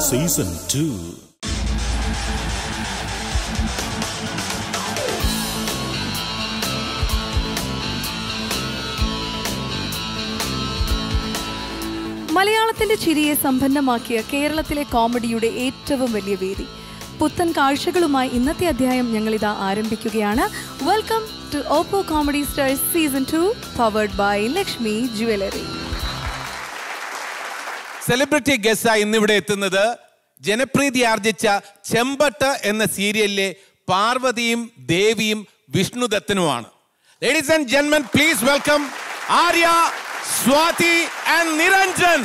Season two മലയാളത്തിന്റെ ചിരിയെ സമ്പന്നമാക്കിയ കേരളത്തിലെ കോമഡിയുടെ ഏറ്റവും വലിയ വേദി പുത്തൻ കാഴ്ചകളുമായി ഇന്നത്തെ അധ്യായം ഞങ്ങളിതാ ആരംഭിക്കുകയാണ് welcome to Oppo comedy stars season two powered by Lakshmi jewellery celebrity ഗസ്റ്റായി ഇന്നിവിടെ എത്തുന്നത് ജനപ്രീതി ആർജിച്ച ചെമ്പട്ട് എന്ന സീരിയലിലെ പാർവതിയും ദേവിയും വിഷ്ണുദത്തനുമാണ് ലേഡീസ് ആൻഡ് ജെന്മൻ please welcome Arya Swathi and Niranjan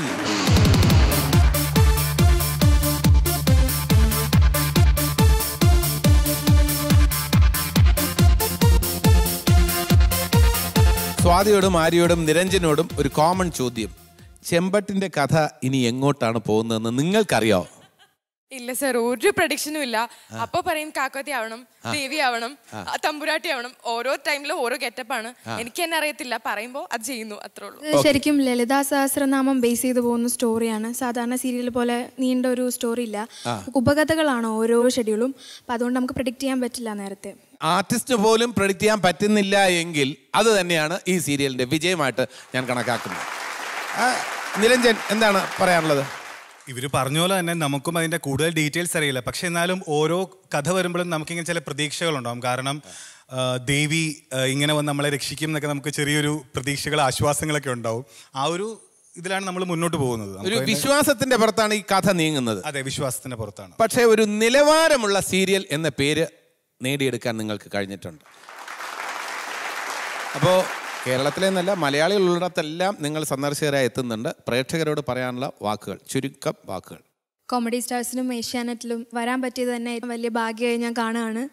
സ്വാതിയോടും ആര്യയോടും നിരഞ്ജനോടും ഒരു കോമൺ ചോദ്യം ചെമ്പട്ടിന്റെ കഥ ഇനി എങ്ങോട്ടാണ് പോകുന്നതെന്ന് നിങ്ങൾക്കറിയാവോ ഇല്ല സർ ഒരു പ്രഡിക്ഷനും ഇല്ല അപ്പൊ പറയും കാക്കോത്തി ആവണം ദേവി ആവണം ആ, തമ്പുരാട്ടി ആവണം ഓരോ ടൈമിലും ഓരോ ഗെറ്റപ്പാണ് എനിക്ക് തന്നെ അറിയത്തില്ല പറയുമ്പോ അത് ചെയ്യുന്നു അത്രേ ഉള്ളൂ ഇത് ശരിക്കും ലളിതാ സഹസ്രനാമം ബേസ് ചെയ്ത് പോകുന്ന സ്റ്റോറിയാണ് സാധാരണ സീരിയൽ പോലെ നീണ്ട ഒരു സ്റ്റോറി ഇല്ല ഉപകഥകളാണ് ഓരോ ഷെഡ്യൂളും അപ്പൊ അതുകൊണ്ട് നമുക്ക് പ്രിഡിക്റ്റ് ചെയ്യാൻ പറ്റില്ല നേരത്തെ ആർട്ടിസ്റ്റ് പോലും പ്രഡിക്റ്റ് ചെയ്യാൻ പറ്റുന്നില്ല എങ്കിൽ അത് തന്നെയാണ് ഈ സീരിയലിന്റെ വിജയമായിട്ട് ഞാൻ കണക്കാക്കുന്നത് ആ, നിരഞ്ജൻ എന്താണ് പറയാനുള്ളത് ഇവർ പറഞ്ഞ പോലെ തന്നെ നമുക്കും അതിന്റെ കൂടുതൽ ഡീറ്റെയിൽസ് അറിയില്ല പക്ഷെ എന്നാലും ഓരോ കഥ വരുമ്പോഴും നമുക്കിങ്ങനെ ചില പ്രതീക്ഷകളുണ്ടാവും കാരണം ആ, ദേവി ആ, ഇങ്ങനെ വന്ന് നമ്മളെ രക്ഷിക്കും എന്നൊക്കെ നമുക്ക് ചെറിയൊരു പ്രതീക്ഷകൾ ആശ്വാസങ്ങളൊക്കെ ഉണ്ടാവും ആ ഒരു ഇതിലാണ് നമ്മൾ മുന്നോട്ട് പോകുന്നത് ഒരു നമുക്ക് അതിന്റെ- വിശ്വാസത്തിന്റെ പുറത്താണ് ഈ കഥ നീങ്ങുന്നത് അതെ വിശ്വാസത്തിന്റെ പുറത്താണ് പക്ഷേ ഒരു നിലവാരമുള്ള സീരിയൽ എന്ന പേര് നേടിയെടുക്കാൻ നിങ്ങൾക്ക് കഴിഞ്ഞിട്ടുണ്ട് അപ്പോൾ കേരളത്തിലെ എന്നല്ല മലയാളികളുള്ളിടത്തെല്ലാം നിങ്ങൾ സന്ദർശകരായി എത്തുന്നുണ്ട് പ്രേക്ഷകരോട് പറയാനുള്ള വാക്കുകൾ ചുരുക്കം വാക്കുകൾ കോമഡി സ്റ്റാർസിനും ഏഷ്യാനെറ്റിലും വരാൻ പറ്റിയത് തന്നെ ഏറ്റവും വലിയ ഭാഗ്യമായി ഞാൻ കാണുകയാണ്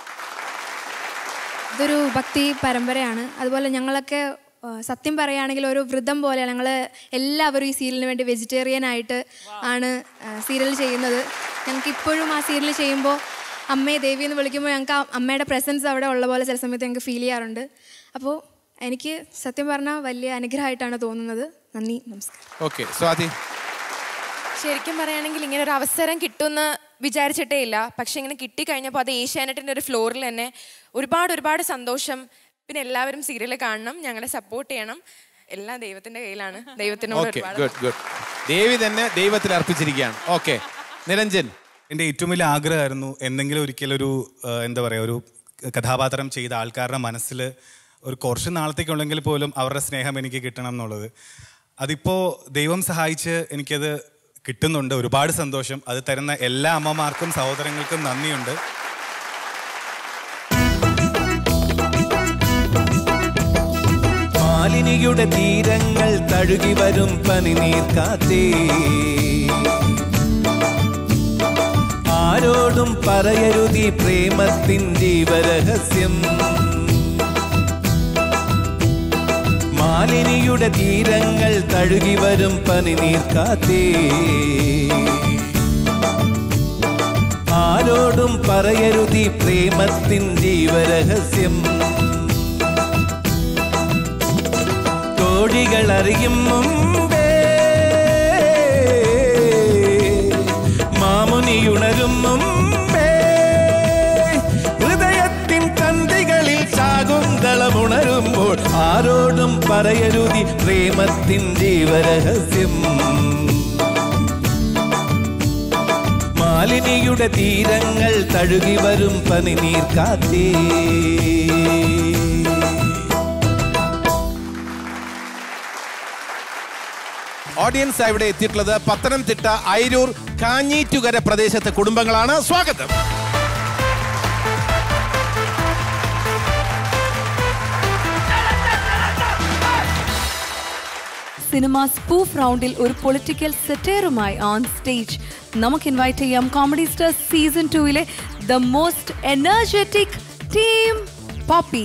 ഇതൊരു ഭക്തി പരമ്പരയാണ് അതുപോലെ ഞങ്ങളൊക്കെ ആ, സത്യം പറയുകയാണെങ്കിൽ ഒരു വ്രതം പോലെ ഞങ്ങൾ എല്ലാവരും ഈ സീരിയലിന് വേണ്ടി വെജിറ്റേറിയൻ ആയിട്ട് ആണ് സീരിയൽ ചെയ്യുന്നത് ഞങ്ങൾക്ക് ഇപ്പോഴും ആ സീരിയൽ ചെയ്യുമ്പോൾ അമ്മയെ ദേവി എന്ന് വിളിക്കുമ്പോൾ ഞങ്ങൾക്ക് ആ അമ്മയുടെ പ്രസൻസ് അവിടെ ഉള്ള പോലെ ചില സമയത്ത് ഞങ്ങൾക്ക് ഫീൽ ചെയ്യാറുണ്ട് അപ്പോൾ എനിക്ക് സത്യം പറഞ്ഞാൽ വലിയ അനുഗ്രഹമായിട്ടാണ് തോന്നുന്നത് നന്ദി നമസ്കാരം ഓക്കെ സ്വാതി ശരിക്കും പറയുകയാണെങ്കിൽ ഇങ്ങനെ ഒരു അവസരം കിട്ടുമെന്ന് വിചാരിച്ചിട്ടേ ഇല്ല പക്ഷെ ഇങ്ങനെ കിട്ടിക്കഴിഞ്ഞപ്പോൾ അത് ഏഷ്യാനെറ്റിന്റെ ഒരു ഫ്ലോറിൽ തന്നെ ഒരുപാട് ഒരുപാട് സന്തോഷം പിന്നെ എല്ലാവരും സീരിയൽ കാണണം ഞങ്ങളെ സപ്പോർട്ട് ചെയ്യണം എല്ലാം ദൈവത്തിന്റെ കയ്യിലാണ് ദൈവത്തിനോട് ഓക്കെ ഒരുപാട് ഗുഡ് ഗുഡ് ദേവി തന്നെ ദൈവത്തിൽ അർപ്പിച്ചിരിക്കുകയാണ് ഓക്കെ നിരഞ്ജൻ എൻ്റെ ഏറ്റവും വലിയ ആഗ്രഹമായിരുന്നു എന്തെങ്കിലും ഒരിക്കലൊരു ആ, എന്താ പറയുക ഒരു കഥാപാത്രം ചെയ്ത ആൾക്കാരുടെ മനസ്സിൽ ഒരു കുറച്ച് നാളത്തേക്കുണ്ടെങ്കിൽ പോലും അവരുടെ സ്നേഹം എനിക്ക് കിട്ടണം എന്നുള്ളത് അതിപ്പോൾ ദൈവം സഹായിച്ച് എനിക്കത് കിട്ടുന്നുണ്ട് ഒരുപാട് സന്തോഷം അത് തരുന്ന എല്ലാ അമ്മമാർക്കും സഹോദരങ്ങൾക്കും നന്ദിയുണ്ട് മാലിനിയുടെ തീരങ്ങൾ തഴുകി വരും പനിനീർ കാത്തേ ആരോടും പറയരുതി പ്രേമത്തിൻ ജീവരഹസ്യം മാലിനിയുടെ തീരങ്ങൾ തഴുകി വരും പനിനീർ കാത്തേ ആരോടും പറയരുതി പ്രേമത്തിൻ ജീവരഹസ്യം കോഴികൾ അറിയും മുമ്പേ മാമുനിയുണരും മുമ്പേ ഹൃദയത്തിൻ തന്തികളിൽ ശാകുന്തളമുണരുമ്പോൾ ആരോടും പറയരുതി പ്രേമത്തിൻ ജീവരഹസ്യം മാലിനിയുടെ തീരങ്ങൾ തഴുകി വരും പനിനീർ കാത്തേ ഓഡിയൻസ് ഇവിടെ എത്തിയിട്ടുള്ളത് പത്തനംതിട്ട അയിരൂർ കാഞ്ഞീറ്റുകര പ്രദേശത്തെ കുടുംബങ്ങളാണ് സ്വാഗതം സിനിമ സ്പൂഫ് റൗണ്ടിൽ ഒരു പൊളിറ്റിക്കൽ സെറ്റേറുമായി ഓൺ സ്റ്റേജ് നമുക്ക് ഇൻവൈറ്റ് ചെയ്യാം കോമഡി സ്റ്റാർ സീസൺ ടൂവിലെ the most energetic team Poppy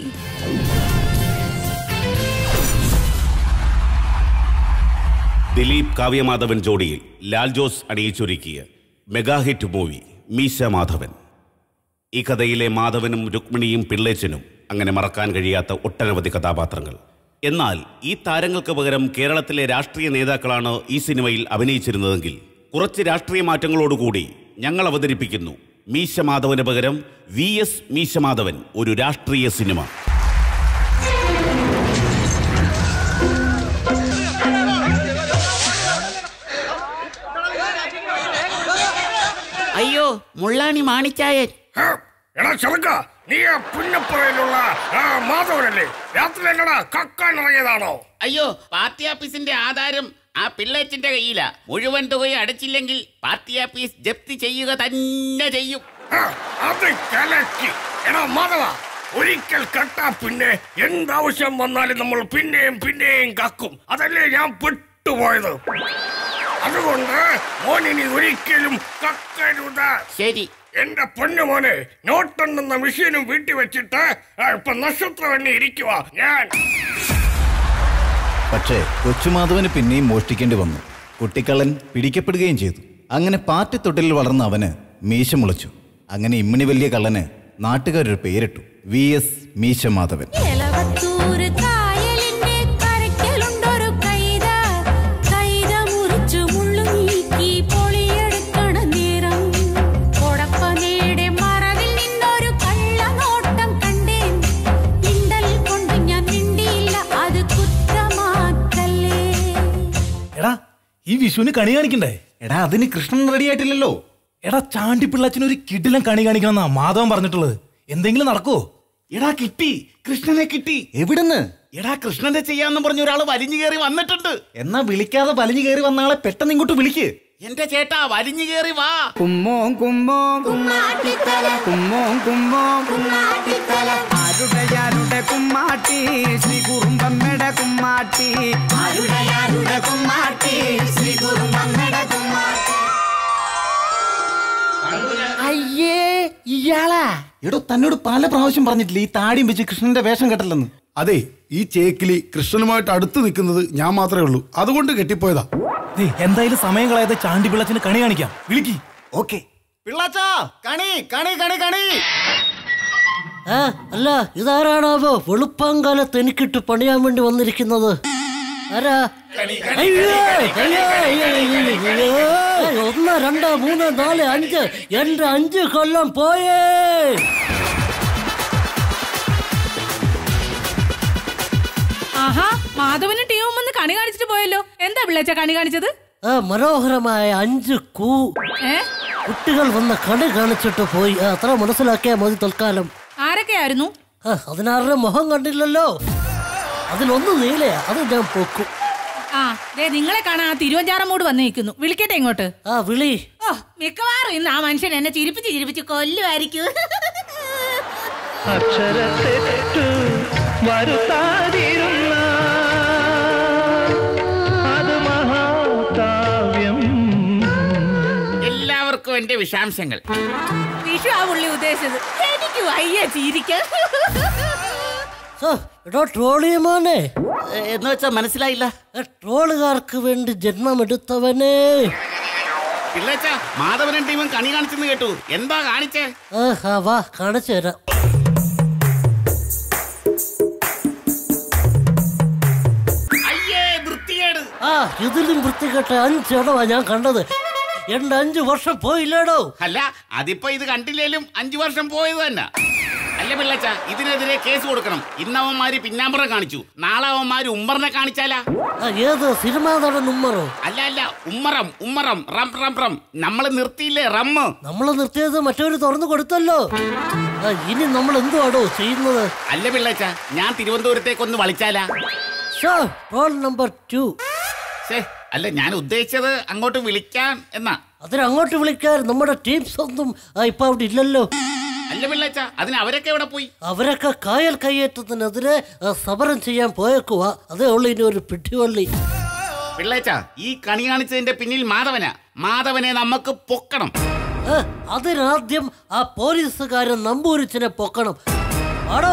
Dileep Kavya Madhavan ജോഡിയിൽ ലാൽ ജോസ് അണിയിച്ചൊരുക്കിയ mega hit movie Meesha Madhavan ഈ കഥയിലെ മാധവനും രുക്മിണിയും പിള്ളേച്ചനും അങ്ങനെ മറക്കാൻ കഴിയാത്ത ഒട്ടനവധി കഥാപാത്രങ്ങൾ എന്നാൽ ഈ താരങ്ങൾക്ക് പകരം കേരളത്തിലെ രാഷ്ട്രീയ നേതാക്കളാണ് ഈ സിനിമയിൽ അഭിനയിച്ചിരുന്നതെങ്കിൽ കുറച്ച് രാഷ്ട്രീയ മാറ്റങ്ങളോടുകൂടി ഞങ്ങൾ അവതരിപ്പിക്കുന്നു മീശമാധവന് പകരം വി എസ് മീശമാധവൻ ഒരു രാഷ്ട്രീയ സിനിമ അയ്യോ മുള്ളാണി മാണിച്ചായൻ ആ, എടാ ചെറുക്ക നീ ആ പുന്നപ്പുറയിലുള്ള ആ മാധവനല്ലേ രാത്രി എന്നടാ കക്കാൻ ഇറങ്ങിയതാണോ അയ്യോ പാർട്ടി ഓഫീസിന്റെ ആധാരം ആ പിള്ളേച്ചിന്റെ കയ്യില മുഴുവൻ തുകയും അടച്ചില്ലെങ്കിൽ പാർട്ടി ഓഫീസ് ജപ്തി ചെയ്യുക തന്നെ ചെയ്യും ആ, അത് കലക്കി എടാ മാധവ ഒരിക്കൽ കട്ടാ പിന്നെ എന്താവശ്യം വന്നാലും നമ്മൾ പിന്നെയും പിന്നെയും കക്കും അതല്ലേ ഞാൻ പെട്ടുപോയത് അതുകൊണ്ട് മോനിനി ഒരിക്കലും കക്കരുത് ശരി എന്റെ പൊന്നു മോനെ നോട്ടെണ്ണുന്ന മെഷീനും വീട്ടിൽ വെച്ചിട്ട് ആ, ഇപ്പൊ നക്ഷത്രം എണ്ണി ഇരിക്കുക ഞാൻ പക്ഷേ കൊച്ചുമാധവന് പിന്നെയും മോഷ്ടിക്കേണ്ടി വന്നു കുട്ടിക്കള്ളൻ പിടിക്കപ്പെടുകയും ചെയ്തു അങ്ങനെ പാർട്ടി തൊട്ടിൽ വളർന്ന അവന് മീശ മുളച്ചു അങ്ങനെ ഇമ്മിണി വലിയ കള്ളന് നാട്ടുകാരൊരു പേരിട്ടു വി എസ് മീശമാധവൻ എലവത്തൂര് കായലിന്റെ കരയ്ക്കലുണ്ടൊരു കൈത കൈത മുറിച്ചു മുള്ളു നീക്കി പൊളിയെടുക്കണ നേരം കൊടപ്പനയുടെ മറവിൽ നിന്നൊരു കള്ളനോട്ടം കണ്ടേൻ ഇണ്ടൽ കൊണ്ട് ഞാൻ മിണ്ടിയില്ല അത് കുറ്റമാക്കല്ലേ എടാ ഈ വിഷുവിന് കണി കാണിക്കണ്ടേ എടാ അതിന് കൃഷ്ണൻ റെഡി ആയിട്ടില്ലല്ലോ എടാ ചാണ്ടി പിള്ളാച്ചിന് ഒരു കിടിലം കണി കാണിക്കണമെന്നാ മാധവൻ പറഞ്ഞിട്ടുള്ളത് എന്തെങ്കിലും നടക്കുവോ എടാ കിട്ടി കൃഷ്ണനെ കിട്ടി എവിടുന്ന് എടാ കൃഷ്ണന്റെ ചെയ്യാന്ന് പറഞ്ഞ ഒരാൾ വലിഞ്ഞു കയറി വന്നിട്ടുണ്ട് എന്നാ വിളിക്കാതെ വലിഞ്ഞു കയറി വന്ന ആളെ പെട്ടെന്ന് ഇങ്ങോട്ട് വിളിക്ക് എന്റെ ചേട്ടാ വലിഞ്ഞു കയറി വാ കുമ്മോ കുമ്മോ കുമ്മോ കുമ്മോ ആരുടെ കുമ്മാട്ടി ശ്രീ കുറുമ്പമ്മയുടെ കുമ്മാട്ടി ആരുടെ കുമ്മാട്ടി ശ്രീ കുറുമ്പമ്മയുടെ കുമ്മാട്ടി അയ്യേ ഇയാളാ എടോ തന്നോട് പല പ്രാവശ്യം പറഞ്ഞിട്ടില്ല ഈ താടിയും വെച്ച് കൃഷ്ണന്റെ വേഷം കെട്ടല്ലെന്ന് അതെ ഈ ചേക്കിലി കൃഷ്ണനുമായിട്ട് അടുത്ത് നിൽക്കുന്നത് ഞാൻ മാത്രമേ ഉള്ളൂ അതുകൊണ്ട് കെട്ടിപ്പോയതാ ദേ, എന്തായാലും സമയം കളയാതെ ചാണ്ടി പിള്ളാച്ചിന് കണി കാണിക്കാം വിളിക്ക് ഓക്കെ പിള്ളാച്ചാ കണി കണി കണി കണി ആ അല്ല ഇതാരാണാവോ വെളുപ്പാങ്കാലത്ത് എനിക്കിട്ട് പണിയാൻ വേണ്ടി വന്നിരിക്കുന്നത് ആരാ അയ്യോ, അയ്യോ, അയ്യോ, അയ്യോ, അയ്യോ. ഒന്ന് രണ്ട് മൂന്ന് നാല് അഞ്ച് എന്റെ അഞ്ച് കൊല്ലം പോയേ ആഹാ മാധവന് ടീമും വന്ന് കണി കാണിച്ചിട്ട് പോയല്ലോ എന്താ പിള്ളേച്ച കണി കാണിച്ചത് ആ മനോഹരമായ അഞ്ച് കൂ ഏ കുട്ടികൾ വന്ന് കണി കാണിച്ചിട്ട് പോയി ആ, അത്ര മനസ്സിലാക്കിയാ മതി തൽക്കാലം ആരൊക്കെയായിരുന്നു ആ, അതിനാരുടെ മുഖം കണ്ടില്ലല്ലോ അതിലൊന്ന് നീലയാ അത് ഞാൻ പൊക്കും ആ ദേ നിങ്ങളെ കാണാൻ ആ തിരുവഞ്ചാറമ്മോട് വന്ന് നിൽക്കുന്നു വിളിക്കട്ടെ ഇങ്ങോട്ട് ആ വിളി ഓ മിക്കവാറും ഇന്ന് ആ മനുഷ്യൻ എന്നെ ചിരിപ്പിച്ച് ചിരിപ്പിച്ച് കൊല്ലുമായിരിക്കും അക്ഷരത്തെറ്റു വരുത്താതിരുന്ന അത് മഹാകാവ്യം എല്ലാവർക്കും എന്റെ വിശാംശങ്ങൾ വിഷു ആ പുള്ളി ഉദ്ദേശിച്ചത് എനിക്ക് വയ്യ ചിരിക്കാൻ ആ, എടോ ട്രോളിയമോനെ എന്ന് വെച്ചാ മനസ്സിലായില്ല ആ, ട്രോളുകാർക്ക് വേണ്ടി ജന്മമെടുത്തവനെ പിള്ളേച്ച മാധവനും ടീമും കണി കാണിച്ചെന്ന് കേട്ടു എന്താ കാണിച്ചേ ആ, ആ, വാ കാണിച്ചു തരാം അയ്യേ വൃത്തികേട് ആ ഇതിലും വൃത്തികെട്ട അഞ്ചെണ്ണമാ ഞാൻ കണ്ടത് എന്റെ അഞ്ചു വർഷം പോയില്ലേടോ അല്ല അതിപ്പോ ഇത് കണ്ടില്ലേലും അഞ്ചു വർഷം പോയത് തന്നെ അല്ല പിള്ളച്ച ഇതിനെതിരെ കേസ് കൊടുക്കണം ഇന്നവന്മാര് പിന്നാമ്പറം കാണിച്ചു നാളെ അവന്മാര് ഉമ്മറിനെ കാണിച്ചാലാ ആ, ഏത് സിനിമാ നടൻ ഉമ്മറോ അല്ല അല്ല ഉമ്മറം ഉമ്മറം റം റം റം നമ്മള് നിർത്തിയില്ലേ റമ്മ് നമ്മൾ നിർത്തിയത് മറ്റവര് തുറന്നു കൊടുത്തല്ലോ ആ, ഇനി നമ്മൾ എന്തുവാടോ ചെയ്യുന്നത് അല്ല പിള്ളച്ച ഞാൻ തിരുവനന്തപുരത്തേക്കൊന്ന് വിളിച്ചാലാ ഷോ റോൾ നമ്പർ ടു ഛേ, അല്ല ഞാൻ ഉദ്ദേശിച്ചത് അങ്ങോട്ട് വിളിക്കാൻ എന്നാ അതിന് അങ്ങോട്ട് വിളിക്കാൻ നമ്മുടെ ടീംസ് ഒന്നും ആ, ഇപ്പൊ അവിടെ ഇല്ലല്ലോ അല്ല പിള്ളച്ച അതിന് അവരൊക്കെ എവിടെ പോയി അവരൊക്കെ കായൽ കയ്യേറ്റത്തിനെതിരെ ആ, സമരം ചെയ്യാൻ പോയേക്കുവാ അതേ ഉള്ളു ഇനി ഒരു പിടിവള്ളി പിള്ളേച്ച ഈ കണി കാണിച്ചതിന്റെ പിന്നിൽ മാധവനാ മാധവനെ നമുക്ക് പൊക്കണം ആ, അതിനാദ്യം ആ പോലീസുകാരൻ നമ്പൂരിച്ചിനെ പൊക്കണം ആടോ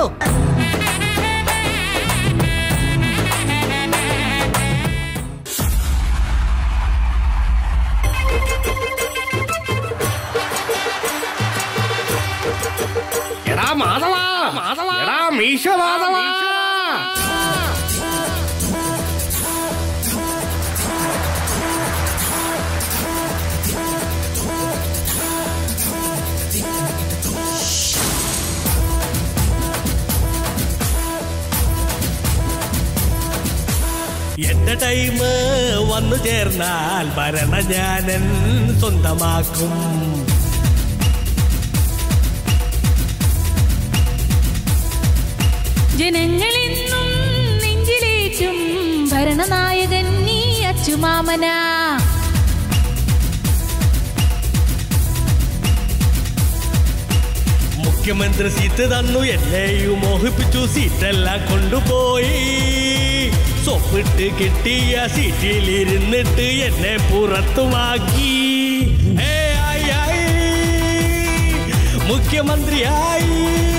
എടാ മാധവ മാധവ എടാ മീശ മാധവ എന്റെ ടൈം വന്നു ചേർന്നാൽ ഭരണ ഞാനൻ സ്വന്തമാക്കും ജനങ്ങളെന്നും നെഞ്ചിലേറ്റും ഭരണനായകൻ നീ അച്ചുമാമന മുഖ്യമന്ത്രി സീറ്റ് തന്നു എന്നെയും മോഹിപ്പിച്ചു സീറ്റെല്ലാം കൊണ്ടുപോയി സൊപ്പിട്ട് കിട്ടിയ സീറ്റിൽ ഇരുന്നിട്ട് എന്നെ പുറത്തുമാക്കി ഏ, ആയി, ആയി. മുഖ്യമന്ത്രിയായി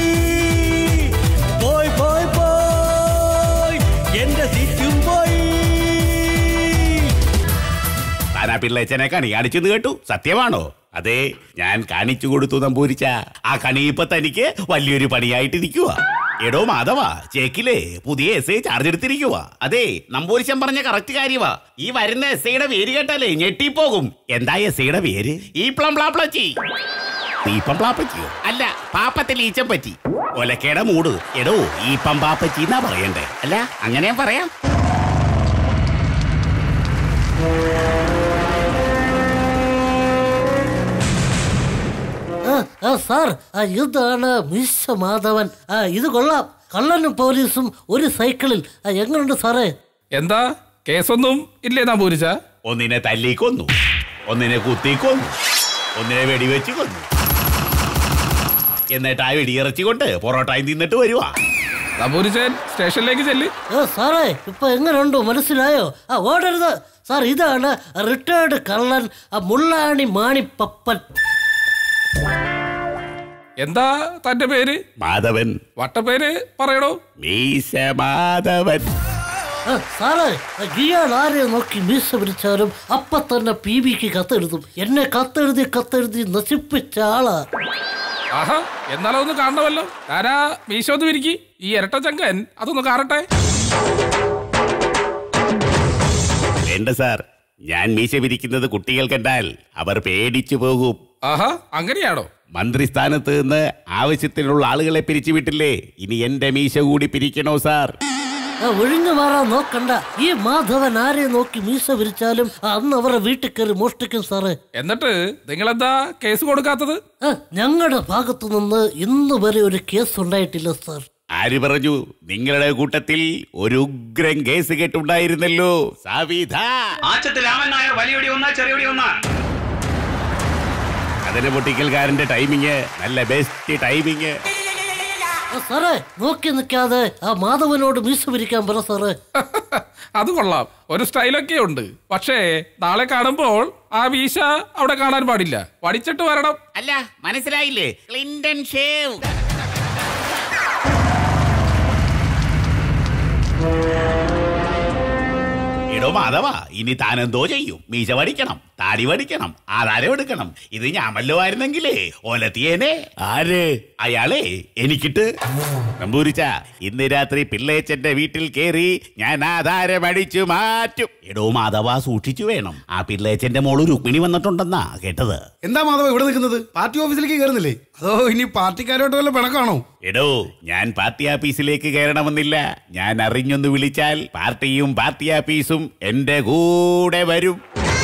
പോയി പോയി പോയി എന്റെ സീറ്റും പോയി താൻ ആ പിള്ളേച്ചനെ കണി കാണിച്ചെന്ന് കേട്ടു സത്യമാണോ അതെ ഞാൻ കാണിച്ചു കൊടുത്തു നമ്പൂരിച്ച ആ കണി ഇപ്പൊ തനിക്ക് വലിയൊരു പണിയായിട്ടിരിക്കുക എടോ മാധവ ചേക്കിലെ പുതിയ എസ് ഐ ചാർജ് എടുത്തിരിക്കുക അതെ നമ്പൂരിശൻ പറഞ്ഞ കറക്റ്റ് കാര്യവാ ഈ വരുന്ന എസ് ഐയുടെ പേര് കേട്ടാലേ ഞെട്ടിപ്പോകും എന്താ എസ് ഐയുടെ പേര് ഈ പ്ലംപ്ലാപ്ലച്ചി ഈപ്പം പ്ലാപ്പച്ചിയോ അല്ല പാപ്പത്തിൽ ഈച്ചം പറ്റി ഒലക്കേടെ മൂട് എടോ ഈപ്പം പാപ്പച്ചി എന്നാ പറയണ്ടേ അല്ല അങ്ങനെ പറയാം ആ, ആ, സാർ ആ, ഇതാണ് മിസ് മാധവൻ ആ ഇത് കൊള്ളാം കള്ളനും പോലീസും ഒരു സൈക്കിളിൽ ആ, എങ്ങനുണ്ട് സാറേ എന്താ കേസൊന്നും ഇല്ലേ നമ്പൂരിച്ച ഒന്നിനെ തല്ലിക്കൊന്നു ഒന്നിനെ കുത്തിക്കൊന്നു ഒന്നിനെ വെടിവെച്ച് കൊന്നു എന്നിട്ട് ആ വെടിയിറച്ചി കൊണ്ട് പൊറോട്ടയും തിന്നിട്ട് വരുവാ നമ്പൂരിച്ചൻ സ്റ്റേഷനിലേക്ക് ചെല്ല് ആ, സാറേ ഇപ്പൊ എങ്ങനെയുണ്ടോ മനസ്സിലായോ ആ ഓടരുത് സാർ ഇതാണ് റിട്ടയർഡ് കള്ളൻ ആ മുള്ളാണി മാണിപ്പപ്പൻ എന്താ തന്റെ പേര് മാധവൻ വട്ടപ്പേര് പറയണോ മീശ മാധവൻ ആ, സാറേ ആ, ഇയാൾ ആരെ നോക്കി മീശ പിടിച്ചാലും അപ്പൊ തന്നെ പി ബിക്ക് കത്തെഴുതും എന്നെ കത്തെഴുതി കത്തെഴുതി നശിപ്പിച്ച ആളാ ആഹാ എന്നാലും ഒന്ന് കാണണമല്ലോ ഞാനാ മീശോ ഒന്ന് വിരിക്കി ഈ ഇരട്ട ചങ്കൻ അതൊന്ന് കാണട്ടെ വേണ്ട സാർ ഞാൻ മീശ വിരിക്കുന്നത് കുട്ടികൾ കണ്ടാൽ അവർ പേടിച്ചു പോകും ആഹാ അങ്ങനെയാണോ മന്ത്രിസ്ഥാനത്ത് നിന്ന് ആവശ്യത്തിനുള്ള ആളുകളെ പിരിച്ചുവിട്ടില്ലേ ഇനി എന്റെ മീശ കൂടി പിരിക്കണോ സാർ ആ, ഒഴിഞ്ഞു മാറാൻ നോക്കണ്ട ഈ മാധവൻ ആരെ നോക്കി മീശ വിരിച്ചാലും ആ, അന്ന് അവരെ വീട്ടിൽ കയറി മോഷ്ടിക്കും സാറേ എന്നിട്ട് നിങ്ങളെന്താ കേസ് കൊടുക്കാത്തത് ആ, ഞങ്ങളുടെ ഭാഗത്തു നിന്ന് ഇന്ന് വരെ ഒരു കേസ് ഉണ്ടായിട്ടില്ല സാർ ആര് പറഞ്ഞു നിങ്ങളുടെ കൂട്ടത്തിൽ ഒരു ഉഗ്രൻ കേസ് കേട്ടുണ്ടായിരുന്നല്ലോ സാവിധ ആച്ചത്ത് രാമൻ നായർ വലിയൊടി ഒന്നാ ചെറിയൊടി ഒന്നാ അതിന് പൊട്ടിക്കൽക്കാരന്റെ ടൈമിങ് നല്ല ബെസ്റ്റ് ടൈമിങ് ആ, സാറേ നോക്കി നിൽക്കാതെ ആ മാധവനോട് മീശ വിരിക്കാൻ പറ സാറേ അത് കൊള്ളാം ഒരു സ്റ്റൈലൊക്കെ ഉണ്ട് പക്ഷേ നാളെ കാണുമ്പോൾ ആ വീശ അവിടെ കാണാൻ പാടില്ല പഠിച്ചിട്ട് വരണം അല്ല മനസ്സിലായില്ലേ ക്ലിന്റൺ ഷേവ് എടോ മാധവ ഇനി താനെന്തോ ചെയ്യും മീശ വടിക്കണം താടി വടിക്കണം ആധാരം എടുക്കണം ഇത് ഞാൻ വല്ലോ ആയിരുന്നെങ്കിലേ ഒലത്തിയേനെ ആര് അയാളെ എനിക്കിട്ട് നമ്പൂരിച്ച ഇന്ന് രാത്രി പിള്ളേച്ചന്റെ വീട്ടിൽ കേറി ഞാൻ ആധാരം അടിച്ചു മാറ്റും എടോ മാധവ സൂക്ഷിച്ചു വേണം ആ പിള്ളേച്ചന്റെ മോള് രുക്മിണി വന്നിട്ടുണ്ടെന്നാ കേട്ടത് എന്താ മാധവ ഇവിടെ നിൽക്കുന്നത് പാർട്ടി ഓഫീസിലേക്ക് കയറുന്നില്ലേ അതോ ഇനി പാർട്ടിക്കാരോട്ട് വല്ല പിണക്കാണോ എടോ ഞാൻ പാർട്ടി ആഫീസിലേക്ക് കയറണമെന്നില്ല ഞാൻ അറിഞ്ഞൊന്ന് വിളിച്ചാൽ പാർട്ടിയും പാർട്ടി ആഫീസും എന്റെ കൂടെ വരും